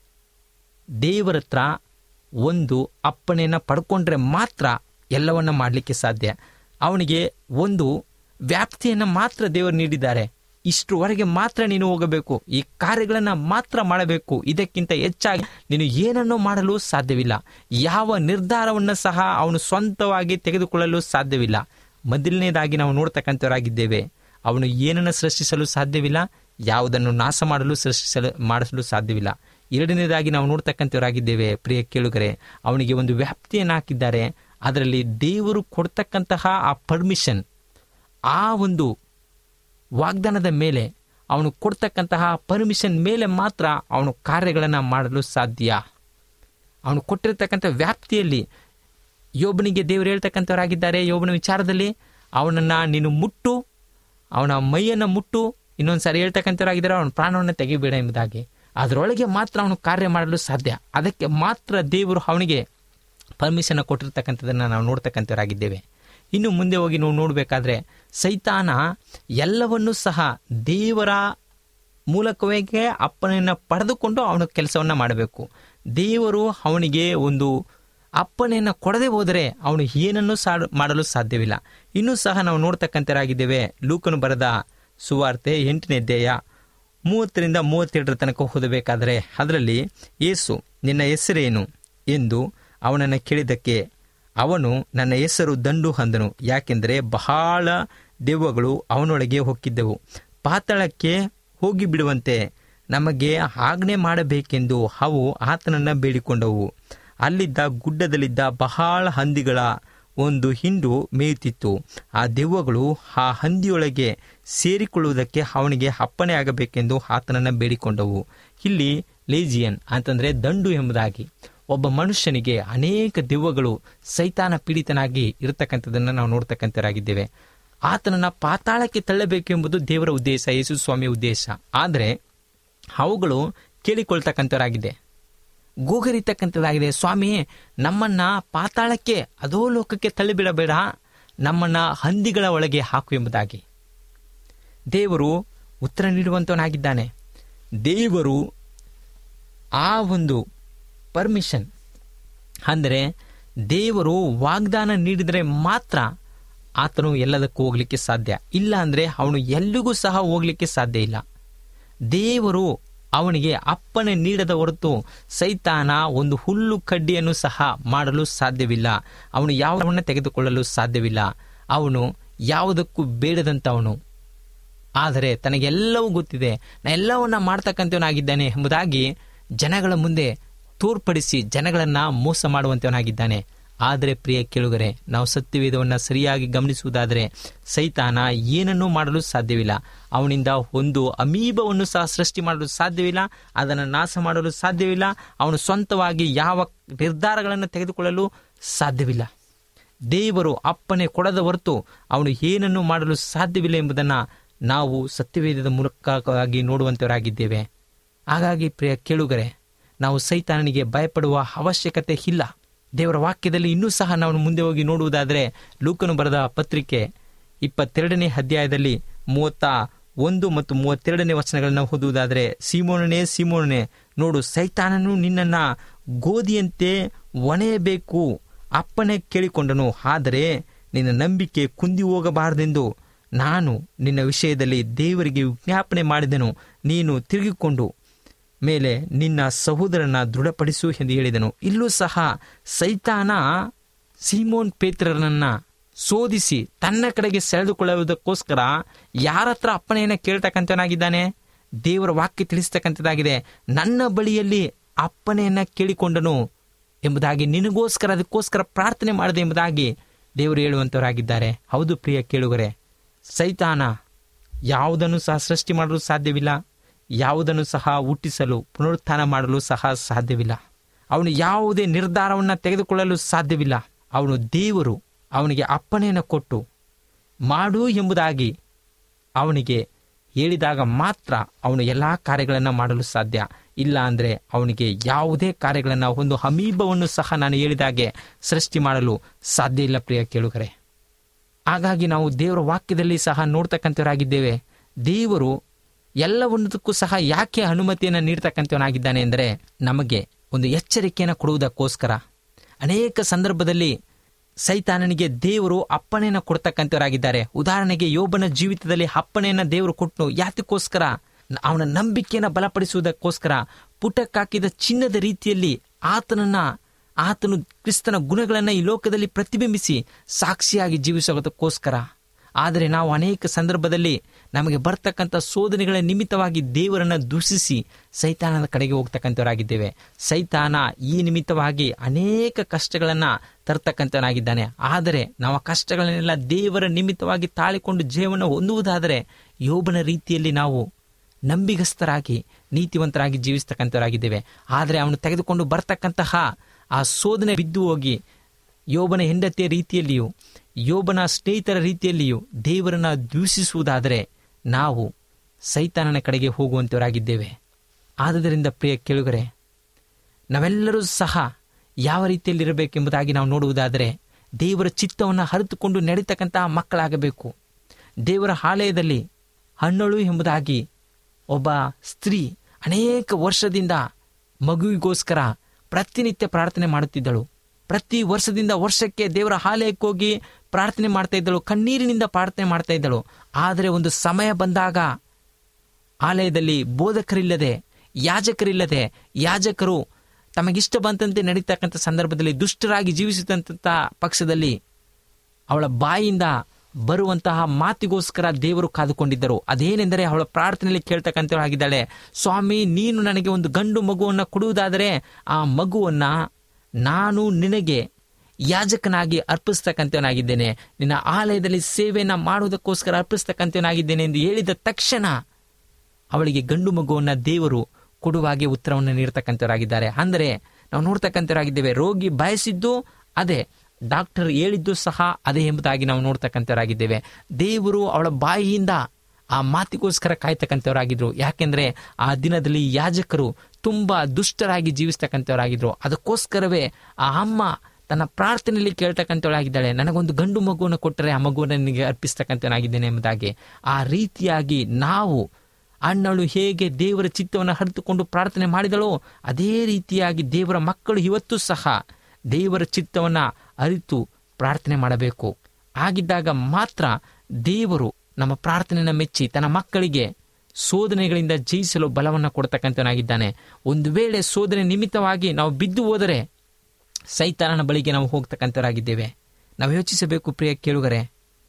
Speaker 3: ದೇವರ ಹತ್ರ ಒಂದು ಅಪ್ಪಣೆಯನ್ನು ಪಡ್ಕೊಂಡ್ರೆ ಮಾತ್ರ ಎಲ್ಲವನ್ನ ಮಾಡಲಿಕ್ಕೆ ಸಾಧ್ಯ ಅವನಿಗೆ ಒಂದು ವ್ಯಾಪ್ತಿಯನ್ನು ಮಾತ್ರ ದೇವರು ನೀಡಿದ್ದಾರೆ ಇಷ್ಟರವರೆಗೆ ಮಾತ್ರ ನೀನು ಹೋಗಬೇಕು ಈ ಕಾರ್ಯಗಳನ್ನು ಮಾತ್ರ ಮಾಡಬೇಕು ಇದಕ್ಕಿಂತ ಹೆಚ್ಚಾಗಿ ನೀನು ಏನನ್ನೂ ಮಾಡಲು ಸಾಧ್ಯವಿಲ್ಲ ಯಾವ ನಿರ್ಧಾರವನ್ನು ಸಹ ಅವನು ಸ್ವಂತವಾಗಿ ತೆಗೆದುಕೊಳ್ಳಲು ಸಾಧ್ಯವಿಲ್ಲ ಮೊದಲನೇದಾಗಿ ನಾವು ನೋಡ್ತಕ್ಕಂಥವರಾಗಿದ್ದೇವೆ ಅವನು ಏನನ್ನು ಸೃಷ್ಟಿಸಲು ಸಾಧ್ಯವಿಲ್ಲ ಯಾವುದನ್ನು ನಾಶ ಮಾಡಲು ಸೃಷ್ಟಿಸಲು ಮಾಡಿಸಲು ಸಾಧ್ಯವಿಲ್ಲ ಎರಡನೇದಾಗಿ ನಾವು ನೋಡ್ತಕ್ಕಂಥವರಾಗಿದ್ದೇವೆ ಪ್ರಿಯ ಕೇಳುಗರೆ ಅವನಿಗೆ ಒಂದು ವ್ಯಾಪ್ತಿಯನ್ನು ಹಾಕಿದ್ದಾರೆ ಅದರಲ್ಲಿ ದೇವರು ಕೊಡ್ತಕ್ಕಂತಹ ಆ ಪರ್ಮಿಷನ್ ಆ ಒಂದು ವಾಗ್ದಾನದ ಮೇಲೆ ಅವನು ಕೊಡ್ತಕ್ಕಂತಹ ಪರ್ಮಿಷನ್ ಮೇಲೆ ಮಾತ್ರ ಅವನು ಕಾರ್ಯಗಳನ್ನು ಮಾಡಲು ಸಾಧ್ಯ ಅವನು ಕೊಟ್ಟಿರ್ತಕ್ಕಂಥ ವ್ಯಾಪ್ತಿಯಲ್ಲಿ ಯೋಬನಿಗೆ ದೇವರು ಹೇಳ್ತಕ್ಕಂಥವರಾಗಿದ್ದಾರೆ ಯೋಬನ ವಿಚಾರದಲ್ಲಿ ಅವನನ್ನು ನೀನು ಮುಟ್ಟು ಅವನ ಮೈಯನ್ನು ಮುಟ್ಟು ಇನ್ನೊಂದು ಸಾರಿ ಹೇಳ್ತಕ್ಕಂಥವರಾಗಿದ್ದಾರೆ ಅವನ ಪ್ರಾಣವನ್ನು ತೆಗಿಬೇಡ ಎಂಬುದಾಗಿ ಅದರೊಳಗೆ ಮಾತ್ರ ಅವನು ಕಾರ್ಯ ಮಾಡಲು ಸಾಧ್ಯ ಅದಕ್ಕೆ ಮಾತ್ರ ದೇವರು ಅವನಿಗೆ ಪರ್ಮಿಷನ್ ಕೊಟ್ಟಿರ್ತಕ್ಕಂಥದ್ದನ್ನು ನಾವು ನೋಡ್ತಕ್ಕಂಥವರಾಗಿದ್ದೇವೆ ಇನ್ನು ಮುಂದೆ ಹೋಗಿ ನಾವು ನೋಡಬೇಕಾದ್ರೆ ಸೈತಾನ ಎಲ್ಲವನ್ನೂ ಸಹ ದೇವರ ಮೂಲಕವೇ ಅಪ್ಪನೆಯನ್ನು ಪಡೆದುಕೊಂಡು ಅವನ ಕೆಲಸವನ್ನು ಮಾಡಬೇಕು ದೇವರು ಅವನಿಗೆ ಒಂದು ಅಪ್ಪಣೆಯನ್ನು ಕೊಡದೆ ಹೋದರೆ ಅವನು ಏನನ್ನೂ ಸಾ ಮಾಡಲು ಸಾಧ್ಯವಿಲ್ಲ ಇನ್ನೂ ಸಹ ನಾವು ನೋಡ್ತಕ್ಕಂಥರಾಗಿದ್ದೇವೆ ಲೂಕನು ಬರೆದ ಸುವಾರ್ತೆ ಎಂಟನೇ ಅಧ್ಯಾಯ ಮೂವತ್ತರಿಂದ ಮೂವತ್ತೆರಡರ ತನಕ ಓದಬೇಕಾದರೆ ಅದರಲ್ಲಿ ಯೇಸು ನಿನ್ನ ಹೆಸರೇನು ಎಂದು ಅವನನ್ನು ಕೇಳಿದ್ದಕ್ಕೆ ಅವನು ನನ್ನ ಹೆಸರು ದಂಡು ಅಂದನು ಯಾಕೆಂದರೆ ಬಹಳ ದೆವ್ವಗಳು ಅವನೊಳಗೆ ಹೊಕ್ಕಿದ್ದೆವು ಪಾತಾಳಕ್ಕೆ ಹೋಗಿ ಬಿಡುವಂತೆ ನಮಗೆ ಆಜ್ಞೆ ಮಾಡಬೇಕೆಂದು ಅವು ಆತನನ್ನು ಬೇಡಿಕೊಂಡವು ಅಲ್ಲಿದ್ದ ಗುಡ್ಡದಲ್ಲಿದ್ದ ಬಹಳ ಹಂದಿಗಳ ಒಂದು ಹಿಂಡು ಮೇಯುತ್ತಿತ್ತು ಆ ದೆವ್ವಗಳು ಆ ಹಂದಿಯೊಳಗೆ ಸೇರಿಕೊಳ್ಳುವುದಕ್ಕೆ ಅವನಿಗೆ ಅಪ್ಪಣೆ ಆಗಬೇಕೆಂದು ಆತನನ್ನು ಬೇಡಿಕೊಂಡವು ಇಲ್ಲಿ ಲೇಜಿಯನ್ ಅಂತಂದರೆ ದಂಡು ಎಂಬುದಾಗಿ ಒಬ್ಬ ಮನುಷ್ಯನಿಗೆ ಅನೇಕ ದೆವ್ವಗಳು ಸೈತಾನ ಪೀಡಿತನಾಗಿ ಇರತಕ್ಕಂಥದ್ದನ್ನು ನಾವು ನೋಡ್ತಕ್ಕಂಥರಾಗಿದ್ದೇವೆ ಆತನನ್ನು ಪಾತಾಳಕ್ಕೆ ತಳ್ಳಬೇಕೆಂಬುದು ದೇವರ ಉದ್ದೇಶ ಯೇಸು ಸ್ವಾಮಿಯ ಉದ್ದೇಶ ಆದರೆ ಅವುಗಳು ಕೇಳಿಕೊಳ್ತಕ್ಕಂಥವರಾಗಿದೆ ಗೋಗರಿತಕ್ಕಂಥದ್ದಾಗಿದೆ ಸ್ವಾಮಿ ನಮ್ಮನ್ನ ಪಾತಾಳಕ್ಕೆ ಅದೋ ಲೋಕಕ್ಕೆ ತಳ್ಳಿಬಿಡಬೇಡ ನಮ್ಮನ್ನ ಹಂದಿಗಳ ಒಳಗೆ ಹಾಕು ಎಂಬುದಾಗಿ ದೇವರು ಉತ್ತರ ನೀಡುವಂತವನಾಗಿದ್ದಾನೆ ದೇವರು ಆ ಒಂದು ಪರ್ಮಿಷನ್ ಅಂದರೆ ದೇವರು ವಾಗ್ದಾನ ನೀಡಿದರೆ ಮಾತ್ರ ಆತನು ಎಲ್ಲದಕ್ಕೂ ಹೋಗ್ಲಿಕ್ಕೆ ಸಾಧ್ಯ ಇಲ್ಲ ಅಂದರೆ ಅವನು ಎಲ್ಲಿಗೂ ಸಹ ಹೋಗ್ಲಿಕ್ಕೆ ಸಾಧ್ಯ ಇಲ್ಲ ದೇವರು ಅವನಿಗೆ ಅಪ್ಪನೆ ನೀಡದ ಹೊರತು ಸೈತಾನ ಒಂದು ಹುಲ್ಲು ಕಡ್ಡಿಯನ್ನು ಸಹ ಮಾಡಲು ಸಾಧ್ಯವಿಲ್ಲ ಅವನು ಯಾವುದನ್ನು ತೆಗೆದುಕೊಳ್ಳಲು ಸಾಧ್ಯವಿಲ್ಲ ಅವನು ಯಾವುದಕ್ಕೂ ಬೇಡದಂತವನು ಆದರೆ ತನಗೆಲ್ಲವೂ ಗೊತ್ತಿದೆ ನಾ ಎಲ್ಲವನ್ನ ಮಾಡ್ತಕ್ಕಂಥವನಾಗಿದ್ದಾನೆ ಎಂಬುದಾಗಿ ಜನಗಳ ಮುಂದೆ ತೋರ್ಪಡಿಸಿ ಜನಗಳನ್ನ ಮೋಸ ಮಾಡುವಂತವನಾಗಿದ್ದಾನೆ ಆದರೆ ಪ್ರಿಯ ಕೇಳುಗರೆ ನಾವು ಸತ್ಯವೇದವನ್ನು ಸರಿಯಾಗಿ ಗಮನಿಸುವುದಾದರೆ ಸೈತಾನ ಏನನ್ನೂ ಮಾಡಲು ಸಾಧ್ಯವಿಲ್ಲ ಅವನಿಂದ ಒಂದು ಅಮೀಬವನ್ನು ಸಹ ಸೃಷ್ಟಿ ಮಾಡಲು ಸಾಧ್ಯವಿಲ್ಲ ಅದನ್ನು ನಾಶ ಮಾಡಲು ಸಾಧ್ಯವಿಲ್ಲ ಅವನು ಸ್ವಂತವಾಗಿ ಯಾವ ನಿರ್ಧಾರಗಳನ್ನು ತೆಗೆದುಕೊಳ್ಳಲು ಸಾಧ್ಯವಿಲ್ಲ ದೇವರು ಅಪ್ಪನೆ ಕೊಡದ ಹೊರತು ಅವನು ಏನನ್ನು ಮಾಡಲು ಸಾಧ್ಯವಿಲ್ಲ ಎಂಬುದನ್ನು ನಾವು ಸತ್ಯವೇದದ ಮೂಲಕವಾಗಿ ನೋಡುವಂತವರಾಗಿದ್ದೇವೆ ಹಾಗಾಗಿ ಪ್ರಿಯ ಕೇಳುಗರೆ ನಾವು ಸೈತಾನನಿಗೆ ಭಯಪಡುವ ಅವಶ್ಯಕತೆ ಇಲ್ಲ ದೇವರ ವಾಕ್ಯದಲ್ಲಿ ಇನ್ನೂ ಸಹ ನಾವು ಮುಂದೆ ಹೋಗಿ ನೋಡುವುದಾದರೆ ಲೂಕನು ಬರೆದ ಪತ್ರಿಕೆ ಇಪ್ಪತ್ತೆರಡನೇ ಅಧ್ಯಾಯದಲ್ಲಿ ಮೂವತ್ತ ಒಂದು ಮತ್ತು ಮೂವತ್ತೆರಡನೇ ವಚನಗಳನ್ನು ಓದುವುದಾದರೆ ಸೀಮೋನನೇ ಸೀಮೋನನೇ ನೋಡು ಸೈತಾನನು ನಿನ್ನನ್ನ ಗೋಧಿಯಂತೆ ಒಣೆಯಬೇಕು ಅಪ್ಪನೇ ಕೇಳಿಕೊಂಡನು ಆದರೆ ನಿನ್ನ ನಂಬಿಕೆ ಕುಂದಿ ಹೋಗಬಾರದೆಂದು ನಾನು ನಿನ್ನ ವಿಷಯದಲ್ಲಿ ದೇವರಿಗೆ ವಿಜ್ಞಾಪನೆ ಮಾಡಿದೆನು ನೀನು ತಿರುಗಿಕೊಂಡು ಮೇಲೆ ನಿನ್ನ ಸಹೋದರನ ದೃಢಪಡಿಸು ಎಂದು ಹೇಳಿದನು ಇಲ್ಲೂ ಸಹ ಸೈತಾನ ಸೀಮೋನ್ ಪೇತ್ರನನ್ನ ಶೋಧಿಸಿ ತನ್ನ ಕಡೆಗೆ ಸೆಳೆದುಕೊಳ್ಳುವುದಕ್ಕೋಸ್ಕರ ಯಾರ ಹತ್ರ ಅಪ್ಪನೆಯನ್ನ ಕೇಳ್ತಕ್ಕಂಥವನಾಗಿದ್ದಾನೆ ದೇವರ ವಾಕ್ಯ ತಿಳಿಸ್ತಕ್ಕಂಥದ್ದಾಗಿದೆ ನನ್ನ ಬಳಿಯಲ್ಲಿ ಅಪ್ಪನೆಯನ್ನ ಕೇಳಿಕೊಂಡನು ಎಂಬುದಾಗಿ ನಿನಗೋಸ್ಕರ ಅದಕ್ಕೋಸ್ಕರ ಪ್ರಾರ್ಥನೆ ಮಾಡಿದೆ ಎಂಬುದಾಗಿ ದೇವರು ಹೇಳುವಂತವರಾಗಿದ್ದಾರೆ ಹೌದು ಪ್ರಿಯ ಕೇಳುಗರೆ ಸೈತಾನ ಯಾವುದನ್ನು ಸಹ ಸೃಷ್ಟಿ ಮಾಡಲು ಸಾಧ್ಯವಿಲ್ಲ ಯಾವುದನ್ನು ಸಹ ಹುಟ್ಟಿಸಲು ಪುನರುತ್ಥಾನ ಮಾಡಲು ಸಹ ಸಾಧ್ಯವಿಲ್ಲ ಅವನು ಯಾವುದೇ ನಿರ್ಧಾರವನ್ನು ತೆಗೆದುಕೊಳ್ಳಲು ಸಾಧ್ಯವಿಲ್ಲ ಅವನು ದೇವರು ಅವನಿಗೆ ಅಪ್ಪಣೆಯನ್ನು ಕೊಟ್ಟು ಮಾಡು ಎಂಬುದಾಗಿ ಅವನಿಗೆ ಹೇಳಿದಾಗ ಮಾತ್ರ ಅವನು ಎಲ್ಲ ಕಾರ್ಯಗಳನ್ನು ಮಾಡಲು ಸಾಧ್ಯ ಇಲ್ಲ ಅಂದರೆ ಅವನಿಗೆ ಯಾವುದೇ ಕಾರ್ಯಗಳನ್ನು ಒಂದು ಹಮೀಬವನ್ನು ಸಹ ನಾನು ಹೇಳಿದಾಗೆ ಸೃಷ್ಟಿ ಮಾಡಲು ಸಾಧ್ಯ ಇಲ್ಲ ಪ್ರಿಯ ಕೇಳುಗರೆ ಹಾಗಾಗಿ ನಾವು ದೇವರ ವಾಕ್ಯದಲ್ಲಿ ಸಹ ನೋಡ್ತಕ್ಕಂಥವರಾಗಿದ್ದೇವೆ ದೇವರು ಎಲ್ಲವನ್ನದಕ್ಕೂ ಸಹ ಯಾಕೆ ಅನುಮತಿಯನ್ನು ನೀಡ್ತಕ್ಕಂಥವನಾಗಿದ್ದಾನೆ ಅಂದರೆ ನಮಗೆ ಒಂದು ಎಚ್ಚರಿಕೆಯನ್ನು ಕೊಡುವುದಕ್ಕೋಸ್ಕರ ಅನೇಕ ಸಂದರ್ಭದಲ್ಲಿ ಸೈತಾನನಿಗೆ ದೇವರು ಅಪ್ಪಣೆಯನ್ನು ಕೊಡ್ತಕ್ಕಂಥವರಾಗಿದ್ದಾರೆ ಉದಾಹರಣೆಗೆ ಯೋಬನ ಜೀವಿತದಲ್ಲಿ ಅಪ್ಪಣೆಯನ್ನು ದೇವರು ಕೊಟ್ಟು ಯಾತಕ್ಕೋಸ್ಕರ ಅವನ ನಂಬಿಕೆಯನ್ನು ಬಲಪಡಿಸುವುದಕ್ಕೋಸ್ಕರ ಪುಟಕ್ಕಾಕಿದ ಚಿನ್ನದ ರೀತಿಯಲ್ಲಿ ಆತನನ್ನ ಆತನು ಕ್ರಿಸ್ತನ ಗುಣಗಳನ್ನು ಈ ಲೋಕದಲ್ಲಿ ಪ್ರತಿಬಿಂಬಿಸಿ ಸಾಕ್ಷಿಯಾಗಿ ಜೀವಿಸುವುದಕ್ಕೋಸ್ಕರ ಆದರೆ ನಾವು ಅನೇಕ ಸಂದರ್ಭದಲ್ಲಿ ನಮಗೆ ಬರ್ತಕ್ಕಂಥ ಶೋಧನೆಗಳ ನಿಮಿತ್ತವಾಗಿ ದೇವರನ್ನು ದೂಷಿಸಿ ಸೈತಾನದ ಕಡೆಗೆ ಹೋಗ್ತಕ್ಕಂಥವರಾಗಿದ್ದೇವೆ ಸೈತಾನ ಈ ನಿಮಿತ್ತವಾಗಿ ಅನೇಕ ಕಷ್ಟಗಳನ್ನು ತರ್ತಕ್ಕಂಥವನಾಗಿದ್ದಾನೆ ಆದರೆ ನಾವು ಆ ಕಷ್ಟಗಳನ್ನೆಲ್ಲ ದೇವರ ನಿಮಿತ್ತವಾಗಿ ತಾಳಿಕೊಂಡು ಜೀವನ ಹೊಂದುವುದಾದರೆ ಯೋಬನ ರೀತಿಯಲ್ಲಿ ನಾವು ನಂಬಿಗಸ್ತರಾಗಿ ನೀತಿವಂತರಾಗಿ ಜೀವಿಸ್ತಕ್ಕಂಥವರಾಗಿದ್ದೇವೆ ಆದರೆ ಅವನು ತೆಗೆದುಕೊಂಡು ಬರ್ತಕ್ಕಂತಹ ಆ ಶೋಧನೆ ಬಿದ್ದು ಹೋಗಿ ಯೋಬನ ಹೆಂಡತಿಯ ರೀತಿಯಲ್ಲಿಯೂ ಯೋಬನ ಸ್ನೇಹಿತರ ರೀತಿಯಲ್ಲಿಯೂ ದೇವರನ್ನ ದ್ವೇಷಿಸುವುದಾದರೆ ನಾವು ಸೈತಾನನ ಕಡೆಗೆ ಹೋಗುವಂತವರಾಗಿದ್ದೇವೆ ಆದುದರಿಂದ ಪ್ರಿಯ ಕೇಳುಗರೆ ನಾವೆಲ್ಲರೂ ಸಹ ಯಾವ ರೀತಿಯಲ್ಲಿರಬೇಕೆಂಬುದಾಗಿ ನಾವು ನೋಡುವುದಾದರೆ ದೇವರ ಚಿತ್ತವನ್ನು ಹರಿತುಕೊಂಡು ನಡೀತಕ್ಕಂತಹ ಮಕ್ಕಳಾಗಬೇಕು ದೇವರ ಆಲಯದಲ್ಲಿ ಹಣ್ಣಳು ಎಂಬುದಾಗಿ ಒಬ್ಬ ಸ್ತ್ರೀ ಅನೇಕ ವರ್ಷದಿಂದ ಮಗುವಿಗೋಸ್ಕರ ಪ್ರತಿನಿತ್ಯ ಪ್ರಾರ್ಥನೆ ಮಾಡುತ್ತಿದ್ದಳು ಪ್ರತಿ ವರ್ಷದಿಂದ ವರ್ಷಕ್ಕೆ ದೇವರ ಆಲಯಕ್ಕೆ ಹೋಗಿ ಪ್ರಾರ್ಥನೆ ಮಾಡ್ತಾ ಇದ್ದಳು ಕಣ್ಣೀರಿನಿಂದ ಪ್ರಾರ್ಥನೆ ಮಾಡ್ತಾ ಇದ್ದಳು ಆದರೆ ಒಂದು ಸಮಯ ಬಂದಾಗ ಆಲಯದಲ್ಲಿ ಬೋಧಕರಿಲ್ಲದೆ ಯಾಜಕರಿಲ್ಲದೆ ಯಾಜಕರು ತಮಗಿಷ್ಟ ಬಂದಂತೆ ನಡೀತಕ್ಕಂಥ ಸಂದರ್ಭದಲ್ಲಿ ದುಷ್ಟರಾಗಿ ಜೀವಿಸಿದಂಥ ಪಕ್ಷದಲ್ಲಿ ಅವಳ ಬಾಯಿಂದ ಬರುವಂತಹ ಮಾತಿಗೋಸ್ಕರ ದೇವರು ಕಾದುಕೊಂಡಿದ್ದರು ಅದೇನೆಂದರೆ ಅವಳ ಪ್ರಾರ್ಥನೆಯಲ್ಲಿ ಕೇಳ್ತಕ್ಕಂಥವಳಾಗಿದ್ದಾಳೆ ಸ್ವಾಮಿ ನೀನು ನನಗೆ ಒಂದು ಗಂಡು ಮಗುವನ್ನು ಕೊಡುವುದಾದರೆ ಆ ಮಗುವನ್ನ ನಾನು ನಿನಗೆ ಯಾಜಕನಾಗಿ ಅರ್ಪಿಸ್ತಕ್ಕಂಥವನಾಗಿದ್ದೇನೆ ನಿನ್ನ ಆಲಯದಲ್ಲಿ ಸೇವೆಯನ್ನ ಮಾಡುವುದಕ್ಕೋಸ್ಕರ ಅರ್ಪಿಸ್ತಕ್ಕಂಥವನಾಗಿದ್ದೇನೆ ಎಂದು ಹೇಳಿದ ತಕ್ಷಣ ಅವಳಿಗೆ ಗಂಡು ಮಗುವನ್ನ ದೇವರು ಕೊಡುವಾಗೆ ಉತ್ತರವನ್ನು ನೀಡ್ತಕ್ಕಂಥವರಾಗಿದ್ದಾರೆ ಅಂದರೆ ನಾವು ನೋಡ್ತಕ್ಕಂಥವರಾಗಿದ್ದೇವೆ ರೋಗಿ ಬಯಸಿದ್ದು ಅದೇ ಡಾಕ್ಟರ್ ಹೇಳಿದ್ದು ಸಹ ಅದೇ ಎಂಬುದಾಗಿ ನಾವು ನೋಡ್ತಕ್ಕಂಥವರಾಗಿದ್ದೇವೆ ದೇವರು ಅವಳ ಬಾಯಿಯಿಂದ ಆ ಮಾತಿಗೋಸ್ಕರ ಕಾಯ್ತಕ್ಕಂಥವರಾಗಿದ್ರು ಯಾಕೆಂದ್ರೆ ಆ ದಿನದಲ್ಲಿ ಯಾಜಕರು ತುಂಬಾ ದುಷ್ಟರಾಗಿ ಜೀವಿಸ್ತಕ್ಕಂಥವರಾಗಿದ್ರು ಅದಕ್ಕೋಸ್ಕರವೇ ಆ ಅಮ್ಮ ತನ್ನ ಪ್ರಾರ್ಥನೆಯಲ್ಲಿ ಕೇಳ್ತಕ್ಕಂಥವಳಾಗಿದ್ದಾಳೆ ನನಗೊಂದು ಗಂಡು ಮಗುವನ್ನು ಕೊಟ್ಟರೆ ಆ ಮಗುವನ್ನು ನನಗೆ ಅರ್ಪಿಸ್ತಕ್ಕಂಥವನಾಗಿದ್ದೇನೆ ಎಂಬುದಾಗಿ ಆ ರೀತಿಯಾಗಿ ನಾವು ಅಣ್ಣಳು ಹೇಗೆ ದೇವರ ಚಿತ್ತವನ್ನು ಹರಿದುಕೊಂಡು ಪ್ರಾರ್ಥನೆ ಮಾಡಿದಳೋ ಅದೇ ರೀತಿಯಾಗಿ ದೇವರ ಮಕ್ಕಳು ಇವತ್ತು ಸಹ ದೇವರ ಚಿತ್ತವನ್ನ ಅರಿತು ಪ್ರಾರ್ಥನೆ ಮಾಡಬೇಕು ಆಗಿದ್ದಾಗ ಮಾತ್ರ ದೇವರು ನಮ್ಮ ಪ್ರಾರ್ಥನೆಯನ್ನು ಮೆಚ್ಚಿ ತನ್ನ ಮಕ್ಕಳಿಗೆ ಶೋಧನೆಗಳಿಂದ ಜಯಿಸಲು ಬಲವನ್ನು ಕೊಡ್ತಕ್ಕಂಥವನಾಗಿದ್ದಾನೆ ಒಂದು ವೇಳೆ ಶೋಧನೆ ನಿಮಿತ್ತವಾಗಿ ನಾವು ಬಿದ್ದು ಹೋದರೆ ಸೈತಾನನ ಬಳಿಗೆ ನಾವು ಹೋಗ್ತಕ್ಕಂಥವರಾಗಿದ್ದೇವೆ ನಾವು ಯೋಚಿಸಬೇಕು ಪ್ರಿಯ ಕೇಳುಗರೆ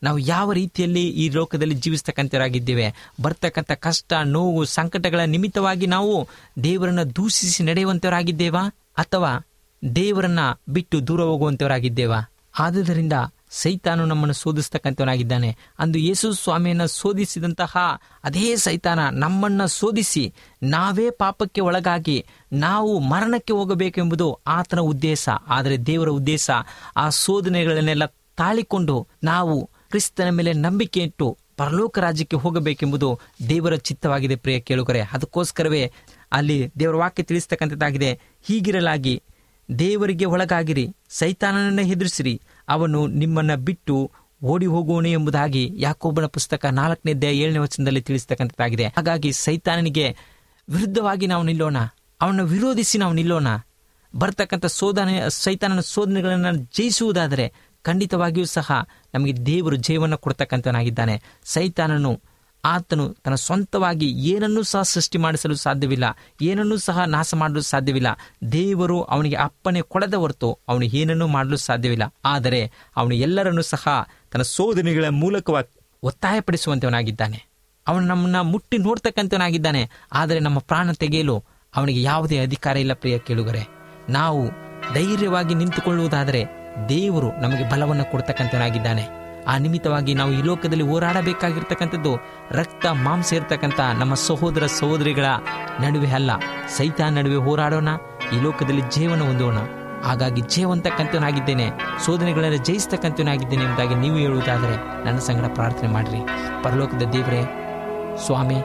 Speaker 3: ನಾವು ಯಾವ ರೀತಿಯಲ್ಲಿ ಈ ಲೋಕದಲ್ಲಿ ಜೀವಿಸ್ತಕ್ಕಂಥವರಾಗಿದ್ದೇವೆ ಬರ್ತಕ್ಕಂಥ ಕಷ್ಟ ನೋವು ಸಂಕಟಗಳ ನಿಮಿತ್ತವಾಗಿ ನಾವು ದೇವರನ್ನ ದೂಷಿಸಿ ನಡೆಯುವಂತವರಾಗಿದ್ದೇವಾ ಅಥವಾ ದೇವರನ್ನ ಬಿಟ್ಟು ದೂರ ಹೋಗುವಂತವರಾಗಿದ್ದೇವಾ ಆದುದರಿಂದ ಸೈತಾನು ನಮ್ಮನ್ನು ಶೋಧಿಸ್ತಕ್ಕಂಥವನಾಗಿದ್ದಾನೆ ಅಂದು ಯೇಸು ಸ್ವಾಮಿಯನ್ನ ಶೋಧಿಸಿದಂತಹ ಅದೇ ಸೈತಾನ ನಮ್ಮನ್ನ ಶೋಧಿಸಿ ನಾವೇ ಪಾಪಕ್ಕೆ ಒಳಗಾಗಿ ನಾವು ಮರಣಕ್ಕೆ ಹೋಗಬೇಕೆಂಬುದು ಆತನ ಉದ್ದೇಶ ಆದರೆ ದೇವರ ಉದ್ದೇಶ ಆ ಶೋಧನೆಗಳನ್ನೆಲ್ಲ ತಾಳಿಕೊಂಡು ನಾವು ಕ್ರಿಸ್ತನ ಮೇಲೆ ನಂಬಿಕೆ ಇಟ್ಟು ಪರಲೋಕ ರಾಜ್ಯಕ್ಕೆ ಹೋಗಬೇಕೆಂಬುದು ದೇವರ ಚಿತ್ತವಾಗಿದೆ ಪ್ರಿಯ ಕೇಳುಗರೆ ಅದಕ್ಕೋಸ್ಕರವೇ ಅಲ್ಲಿ ದೇವರ ವಾಕ್ಯ ತಿಳಿಸ್ತಕ್ಕಂಥದ್ದಾಗಿದೆ ಹೀಗಿರಲಾಗಿ ದೇವರಿಗೆ ಒಳಗಾಗಿರಿ ಸೈತಾನನನ್ನ ಹೆದರಿಸಿರಿ ಅವನು ನಿಮ್ಮನ್ನ ಬಿಟ್ಟು ಓಡಿ ಹೋಗುವನು ಎಂಬುದಾಗಿ ಯಾಕೋಬನ ಪುಸ್ತಕ ನಾಲ್ಕನೇ ಅಧ್ಯಾಯ ಏಳನೇ ವಚನದಲ್ಲಿ ತಿಳಿಸ್ತಕ್ಕಂಥದ್ದಾಗಿದೆ ಹಾಗಾಗಿ ಸೈತಾನನಿಗೆ ವಿರುದ್ಧವಾಗಿ ನಾವು ನಿಲ್ಲೋಣ ಅವನ ವಿರೋಧಿಸಿ ನಾವು ನಿಲ್ಲೋಣ ಬರ್ತಕ್ಕಂಥ ಶೋಧನೆ ಸೈತಾನನ ಶೋಧನೆಗಳನ್ನು ಜಯಿಸುವುದಾದರೆ ಖಂಡಿತವಾಗಿಯೂ ಸಹ ನಮಗೆ ದೇವರು ಜಯವನ್ನು ಕೊಡ್ತಕ್ಕಂಥವನಾಗಿದ್ದಾನೆ ಸೈತಾನನು ಆತನು ತನ್ನ ಸ್ವಂತವಾಗಿ ಏನನ್ನೂ ಸಹ ಸೃಷ್ಟಿ ಮಾಡಿಸಲು ಸಾಧ್ಯವಿಲ್ಲ ಏನನ್ನೂ ಸಹ ನಾಶ ಮಾಡಲು ಸಾಧ್ಯವಿಲ್ಲ ದೇವರು ಅವನಿಗೆ ಅಪ್ಪನೆ ಕೊಡದ ಹೊರತು ಅವನು ಏನನ್ನೂ ಮಾಡಲು ಸಾಧ್ಯವಿಲ್ಲ ಆದರೆ ಅವನು ಎಲ್ಲರನ್ನೂ ಸಹ ತನ್ನ ಶೋಧನೆಗಳ ಮೂಲಕವಾಗಿ ಒತ್ತಾಯಪಡಿಸುವಂತವನಾಗಿದ್ದಾನೆ ಅವನು ನಮ್ಮನ್ನ ಮುಟ್ಟಿ ನೋಡ್ತಕ್ಕಂಥವನಾಗಿದ್ದಾನೆ ಆದರೆ ನಮ್ಮ ಪ್ರಾಣ ತೆಗೆಯಲು ಅವನಿಗೆ ಯಾವುದೇ ಅಧಿಕಾರ ಇಲ್ಲ ಪ್ರಿಯ ಕೇಳುಗರೆ ನಾವು ಧೈರ್ಯವಾಗಿ ನಿಂತುಕೊಳ್ಳುವುದಾದರೆ ದೇವರು ನಮಗೆ ಬಲವನ್ನು ಕೊಡ್ತಕ್ಕಂಥವನಾಗಿದ್ದಾನೆ ಆ ನಿಮಿತ್ತವಾಗಿ ನಾವು ಈ ಲೋಕದಲ್ಲಿ ಹೋರಾಡಬೇಕಾಗಿರ್ತಕ್ಕಂಥದ್ದು ರಕ್ತ ಮಾಂಸ ಇರ್ತಕ್ಕಂಥ ನಮ್ಮ ಸಹೋದರ ಸಹೋದರಿಗಳ ನಡುವೆ ಅಲ್ಲ ಸೈತಾನ ನಡುವೆ ಹೋರಾಡೋಣ ಈ ಲೋಕದಲ್ಲಿ ಜೀವನ ಹೊಂದೋಣ ಹಾಗಾಗಿ ಜೀವಂತಕ್ಕಂಥವನಾಗಿದ್ದೇನೆ ಶೋಧನೆಗಳನ್ನು ಜಯಿಸ್ತಕ್ಕಂಥವನಾಗಿದ್ದೇನೆ ಎಂಬುದಾಗಿ ನೀವು ಹೇಳುವುದಾದರೆ ನನ್ನ ಸಂಗಡ ಪ್ರಾರ್ಥನೆ ಮಾಡಿರಿ ಪರಲೋಕದ ದೇವರೇ ಸ್ವಾಮಿ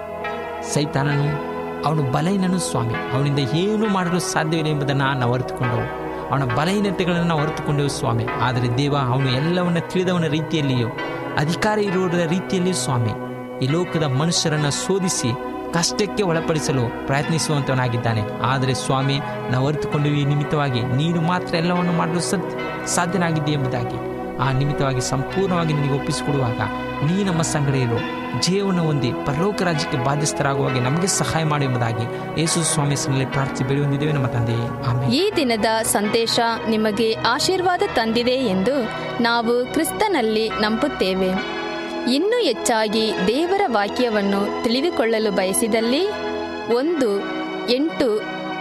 Speaker 3: ಸೈತಾನನು ಅವನು ಬಲಹೀನನು ಸ್ವಾಮಿ ಅವನಿಂದ ಏನೂ ಮಾಡಲು ಸಾಧ್ಯವಿಲ್ಲ ಎಂಬುದನ್ನು ನಾವು ಅರಿತುಕೊಂಡವು ಅವನ ಬಲಹೀನತೆಗಳನ್ನು ನಾವು ಅರಿತುಕೊಂಡೆವು ಸ್ವಾಮಿ ಆದರೆ ದೇವ ಅವನು ಎಲ್ಲವನ್ನ ತಿಳಿದವನ ರೀತಿಯಲ್ಲಿಯೂ ಅಧಿಕಾರ ಇರುವುದರ ರೀತಿಯಲ್ಲಿಯೂ ಸ್ವಾಮಿ ಈ ಲೋಕದ ಮನುಷ್ಯರನ್ನ ಶೋಧಿಸಿ ಕಷ್ಟಕ್ಕೆ ಒಳಪಡಿಸಲು ಪ್ರಯತ್ನಿಸುವಂತವನಾಗಿದ್ದಾನೆ ಆದರೆ ಸ್ವಾಮಿ ನಾವು ಅರಿತುಕೊಂಡು ಈ ನಿಮಿತ್ತವಾಗಿ ನೀನು ಮಾತ್ರ ಎಲ್ಲವನ್ನು ಮಾಡಲು ಸದ್ ಸಾಧ್ಯನಾಗಿದ್ದೆ ಎಂಬುದಾಗಿ ಆ ನಿಮಿತ್ತವಾಗಿ ಸಂಪೂರ್ಣವಾಗಿ ನಿನಗೆ ಒಪ್ಪಿಸಿಕೊಡುವಾಗ ನೀ ನಮ್ಮ ಸಂಗಡ ಇರು ಜೀವನ ಹೊಂದಿ ಪರಲೋಕ ರಾಜ್ಯಕ್ಕೆ ಬಾಧ್ಯಸ್ಥರಾಗುವಾಗ ನಮಗೆ ಸಹಾಯ ಮಾಡಿ ಎಂಬುದಾಗಿ ಯೇಸು ಸ್ವಾಮಿ ಹೆಸರಿನಲ್ಲಿ ಪ್ರಾರ್ಥಿಸಿ ಬೇಡಿ ಹೊಂದಿದ್ದೇವೆ ನಮ್ಮ ತಂದೆಯೇ ಆಮೇಲೆ
Speaker 1: ಈ ದಿನದ ಸಂದೇಶ ನಿಮಗೆ ಆಶೀರ್ವಾದ ತಂದಿದೆ ಎಂದು ನಾವು ಕ್ರಿಸ್ತನಲ್ಲಿ ನಂಬುತ್ತೇವೆ ಇನ್ನೂ ಹೆಚ್ಚಾಗಿ ದೇವರ ವಾಕ್ಯವನ್ನು ತಿಳಿದುಕೊಳ್ಳಲು ಬಯಸಿದಲ್ಲಿ ಒಂದು ಎಂಟು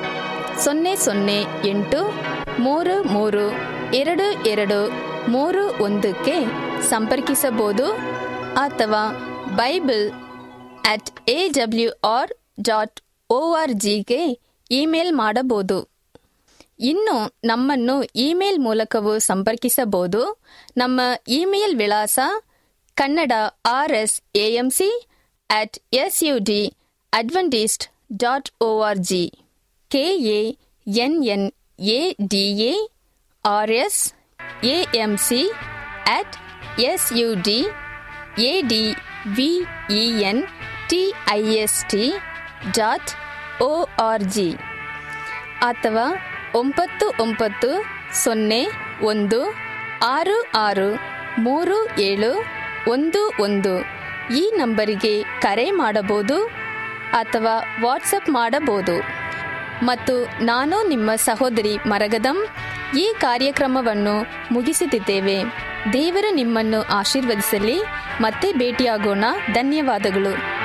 Speaker 1: ಸೊನ್ನೆ ಸೊನ್ನೆ ಎಂಟು ಮೂರು ಮೂರು ಎರಡು ಎರಡು ಮೂರು ಒಂದಕ್ಕೆ ಸಂಪರ್ಕಿಸಬಹುದು ಅಥವಾ bible at A W R dot O R ಜಿಗೆ ಇಮೇಲ್ ಮಾಡಬಹುದು ಇನ್ನು ನಮ್ಮನ್ನು ಇಮೇಲ್ ಮೂಲಕವೂ ಸಂಪರ್ಕಿಸಬಹುದು ನಮ್ಮ ಇಮೇಲ್ ವಿಳಾಸ Kannada R S AMC at S U D Adventist dot O R G K A N N A D A R S A M C at S U D A D V E N T I S T dot O R G ಅಥವಾ ಒಂಬತ್ತು ಒಂಬತ್ತು ಸೊನ್ನೆ ಒಂದು ಆರು ಆರು ಮೂರು ಏಳು ಒಂದು ಒಂದು ಈ ನಂಬರಿಗೆ ಕರೆ ಮಾಡಬಹುದು ಅಥವಾ ವಾಟ್ಸಪ್ ಮಾಡಬಹುದು ಮತ್ತು ನಾನು ನಿಮ್ಮ ಸಹೋದರಿ ಮರಗದಂ ಈ ಕಾರ್ಯಕ್ರಮವನ್ನು ಮುಗಿಸುತ್ತಿದ್ದೇವೆ ದೇವರು ನಿಮ್ಮನ್ನು ಆಶೀರ್ವದಿಸಲಿ ಮತ್ತೆ ಭೇಟಿಯಾಗೋಣ ಧನ್ಯವಾದಗಳು